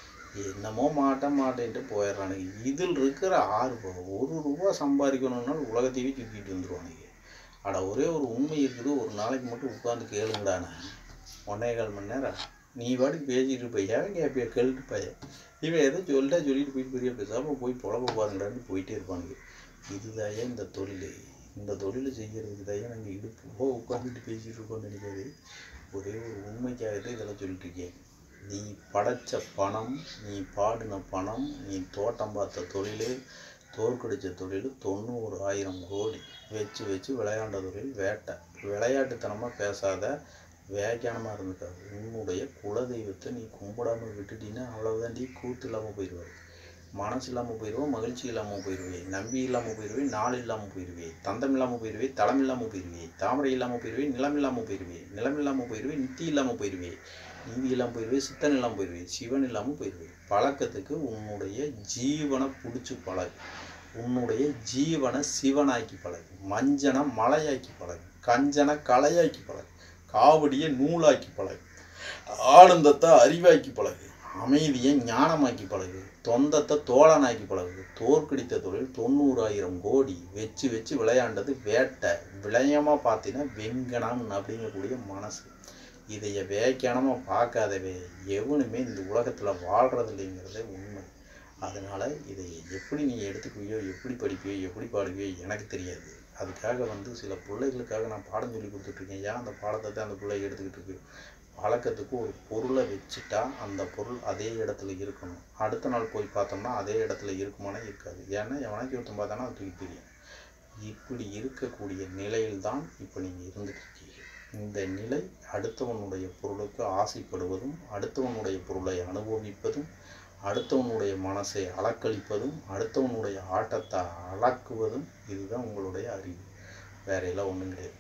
என்னமோ மாட்டேன் மாட்டேன்ட்டு போயிடுறானுங்க இதில் இருக்கிற ஆர்வம் ஒரு ரூபா சம்பாதிக்கணும்னாலும் உலகத்தையே சுற்றிட்டு வந்துடுவானுங்க அட ஒரே ஒரு உண்மை இருக்குது ஒரு நாளைக்கு மட்டும் உட்காந்து கேளுங்கடாண்ணே ஒன்னே கால் மணி நேரம் நீ பாட்டுக்கு பேசிட்டு போய் அவன் கேட்பிய கேள்விட்டு பையன் இவன் எதோ சொல்லிட்டா சொல்லிட்டு போயிட்டு பெரிய பேசாமல் போய் புலம்ப பாருங்கடான்னு போயிட்டே இருப்பானுங்க இதுதாயே இந்த தொழில் இந்த தொழில் செய்கிறதுக்கு தாயே நாங்கள் இடுப்பு போ உட்காந்துட்டு பேசிகிட்டு இருக்கோம்னு நினைக்காது ஒரே ஒரு உண்மைக்காகத்தான் இதெல்லாம் சொல்லிட்டு இருக்கேன் நீ படைச்ச பணம் நீ பாடின பணம் நீ தோட்டம் பார்த்த தொழில் தோற்கடிச்ச தொழில் தொண்ணூறு ஆயிரம் கோடி வச்சு வச்சு விளையாண்ட தொழில் வேட்டை விளையாட்டுத்தனமாக பேசாத வேக்கியானமாக இருந்துக்காது உன்னுடைய குலதெய்வத்தை நீ கும்பிடாமல் விட்டுட்டீங்கன்னா அவ்வளோதாண்டி கூத்து இல்லாமல் போயிடுவார் மனசு இல்லாமல் போயிடுவோம் மகிழ்ச்சி இல்லாமல் போயிடுவேன் நம்பி இல்லாமல் போயிடுவேன் நாள் இல்லாமல் போயிடுவேன் தந்தம் இல்லாமல் போயிடுவேன் தளம் இல்லாமல் போயிடுவேன் தாமரை இல்லாமல் போயிடுவேன் நிலம் இல்லாமல் போயிடுவேன் நிலம் இல்லாமல் போயிடுவேன் நித்தி இல்லாமல் போயிடுவேன் நீதி இல்லாமல் போயிடுவேன் சித்தன் இல்லாமல் போயிடுவேன் சிவன் இல்லாமல் போயிடுவேன் பழக்கத்துக்கு உன்னுடைய ஜீவனை பிடிச்சி பழகு உன்னுடைய ஜீவனை சிவனாக்கி பழகு மஞ்சனை மலையாக்கி பழகு கஞ்சனை கலையாக்கி பழகு காவடியை நூலாக்கி பழகு ஆனந்தத்தை அறிவாக்கி பழகு அமைதியை ஞானமாக்கி பழகு தொந்தத்தை தோழனாக்கி பழகு தோற்கடித்த தொழில் தொண்ணூறாயிரம் கோடி வச்சு வச்சு விளையாண்டது வேட்டை விளையமாக பார்த்தீங்கன்னா வெங்கனம் அப்படிங்கக்கூடிய மனசு இதைய வேக்கியானமாக பார்க்காதவே எவனுமே இந்த உலகத்தில் வாழ்கிறது இல்லைங்கிறதே உண்மை அதனால் இதை எப்படி நீ எடுத்துக்குவியோ எப்படி படிப்பியோ எப்படி பாடுவியோ எனக்கு தெரியாது அதுக்காக வந்து சில பிள்ளைகளுக்காக நான் பாடம் சொல்லி கொடுத்துட்ருக்கேன் ஏன் அந்த பாடத்தை தான் அந்த பிள்ளை எடுத்துக்கிட்டு இருக்கு பழக்கத்துக்கு ஒரு பொருளை வச்சுட்டா அந்த பொருள் அதே இடத்துல இருக்கணும் அடுத்த நாள் போய் பார்த்தோம்னா அதே இடத்துல இருக்குமானா இருக்காது ஏன்னா எவனாச்சும் ஒருத்தன் பார்த்தானா அது தூக்கி தெரியும் இப்படி இருக்கக்கூடிய நிலையில்தான் இப்போ நீங்கள் இருந்துட்டு இருக்கீங்க இந்த நிலை அடுத்தவனுடைய பொருளுக்கு ஆசைப்படுவதும் அடுத்தவனுடைய பொருளை அனுபவிப்பதும் அடுத்தவனுடைய மனசை அலக்களிப்பதும் அடுத்தவனுடைய ஆட்டத்தை அளக்குவதும் இதுதான் உங்களுடைய அறிவு வேற எல்லாம் ஒன்றும் கிடையாது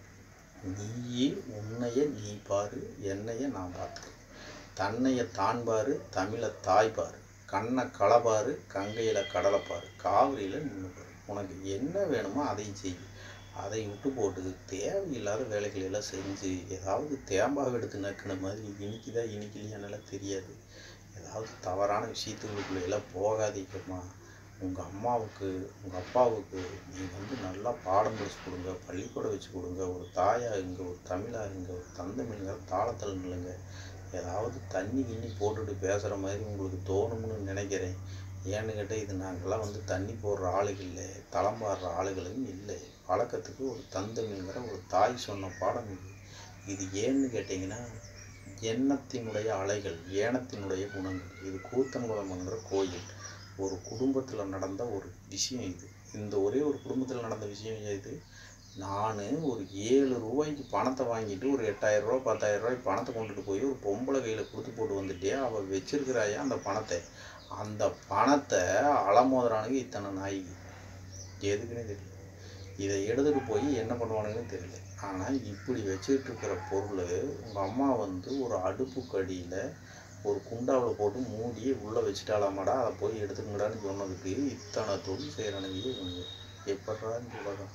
நீயே உன்னைய நீ பாரு என்னைய நான் பார்த்துக்கிறேன் தன்னைய தான் பாரு தமிழை தாய் பாரு கண்ணை களபாரு கங்கையில் கடலை பாரு காவிரியில் நின்று பாரு உனக்கு என்ன வேணுமோ அதை செய் அதை விட்டு போட்டு தேவையில்லாத வேலைகளை எல்லாம் செஞ்சு ஏதாவது தேம்பாக எடுத்து நக்கின மாதிரி இனிக்குதா இனிக்கலையானலாம் தெரியாது ஏதாவது தவறான விஷயத்துக்குள்ளே எல்லாம் போகாதீங்கம்மா உங்கள் அம்மாவுக்கு உங்கள் அப்பாவுக்கு நீ வந்து நல்லா பாடம் படிச்சு கொடுங்க பள்ளிக்கூடம் வச்சு கொடுங்க ஒரு தாயாகுங்க ஒரு தமிழாகுங்க ஒரு தந்தமிழுங்க தாளத்தில் நில்லுங்க ஏதாவது தண்ணி கிண்ணி போட்டுட்டு பேசுகிற மாதிரி உங்களுக்கு தோணும்னு நினைக்கிறேன் ஏன்னு கேட்டால் இது நாங்கள்லாம் வந்து தண்ணி போடுற ஆளுகள் இல்லை தளம் பாடுற ஆளுகளும் இல்லை பழக்கத்துக்கு ஒரு தந்தமிழ்ங்கிற ஒரு தாய் சொன்ன பாடம் இது இது ஏன்னு கேட்டிங்கன்னா எண்ணத்தினுடைய அலைகள் ஏனத்தினுடைய குணங்கள் இது கூத்தன்குளம்ங்கிற கோயில் ஒரு குடும்பத்தில் நடந்த ஒரு விஷயம் இது இந்த ஒரே ஒரு குடும்பத்தில் நடந்த விஷயம் இது நான் ஒரு ஏழு ரூபாய்க்கு பணத்தை வாங்கிட்டு ஒரு எட்டாயிரம் ரூபா பத்தாயிரம் ரூபாய்க்கு பணத்தை கொண்டுட்டு போய் ஒரு பொம்பளை கையில் கொடுத்து போட்டு வந்துட்டே அவள் வச்சிருக்கிறாயா அந்த பணத்தை அந்த பணத்தை அலமோதுறானுங்க இத்தனை நாய்க்கு எதுக்குன்னே தெரியல இதை எடுத்துட்டு போய் என்ன பண்ணுவானுங்கன்னு தெரியல ஆனால் இப்படி வச்சுக்கிட்டு இருக்கிற பொருள் உங்கள் அம்மா வந்து ஒரு அடுப்பு கடியில் ஒரு குண்டாவில் போட்டு மூடியே உள்ளே வச்சுட்டாலாமாடா அதை போய் எடுத்துக்கங்கடான்னு சொன்னதுக்கு இத்தனை தொழில் செய்கிறானுங்க இவங்க எப்பட்றா இந்த உலகம்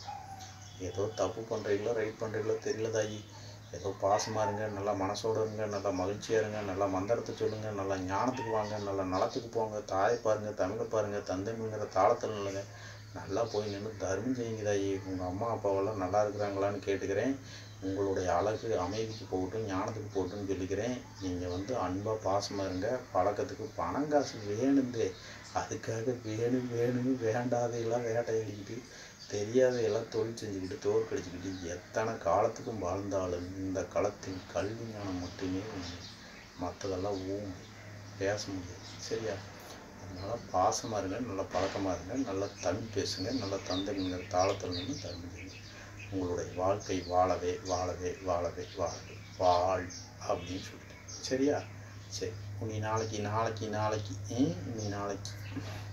ஏதோ தப்பு பண்ணுறீங்களோ ரைட் பண்ணுறீங்களோ தெரியல தாயி ஏதோ பாசமாக இருங்க நல்லா மனசோட இருங்க நல்லா மகிழ்ச்சியாக இருங்க நல்லா மந்திரத்தை சொல்லுங்கள் நல்லா ஞானத்துக்கு வாங்க நல்லா நலத்துக்கு போங்க தாயை பாருங்கள் தமிழை பாருங்கள் தந்தமிங்கிற தாளத்தில் நில்லுங்க நல்லா போய் நின்று தர்மம் செய்யுங்க தாயி உங்கள் அம்மா அப்பாவெல்லாம் நல்லா இருக்கிறாங்களான்னு கேட்டுக்கிறேன் உங்களுடைய அழகு அமைதிக்கு போகட்டும் ஞானத்துக்கு போகட்டும்னு சொல்லிக்கிறேன் நீங்கள் வந்து அன்பாக பாசமாக இருங்க பழக்கத்துக்கு பணம் காசு வேணுந்தே அதுக்காக வேணும் வேணும் வேண்டாதையெல்லாம் வேட்டையாடிக்கிட்டு தெரியாதையெல்லாம் தொழில் செஞ்சுக்கிட்டு தோற்கடிச்சுக்கிட்டு எத்தனை காலத்துக்கும் வாழ்ந்தாலும் இந்த களத்தில் கல்வி ஞானம் மட்டுமே உண்டு மற்றதெல்லாம் ஊமை பேச முடியாது சரியா அதனால் பாசமாக இருங்க நல்ல பழக்கமாக இருங்க நல்லா தமிழ் பேசுங்க நல்லா தந்தைங்கிற தாளத்தில் நின்று தமிழ் பேசுங்க உங்களுடைய வாழ்க்கை வாழவே வாழவே வாழவே வாழவே வாழ் அப்படின்னு சொல்லிட்டு சரியா சரி நீ நாளைக்கு நாளைக்கு நாளைக்கு ம், நீ நாளைக்கு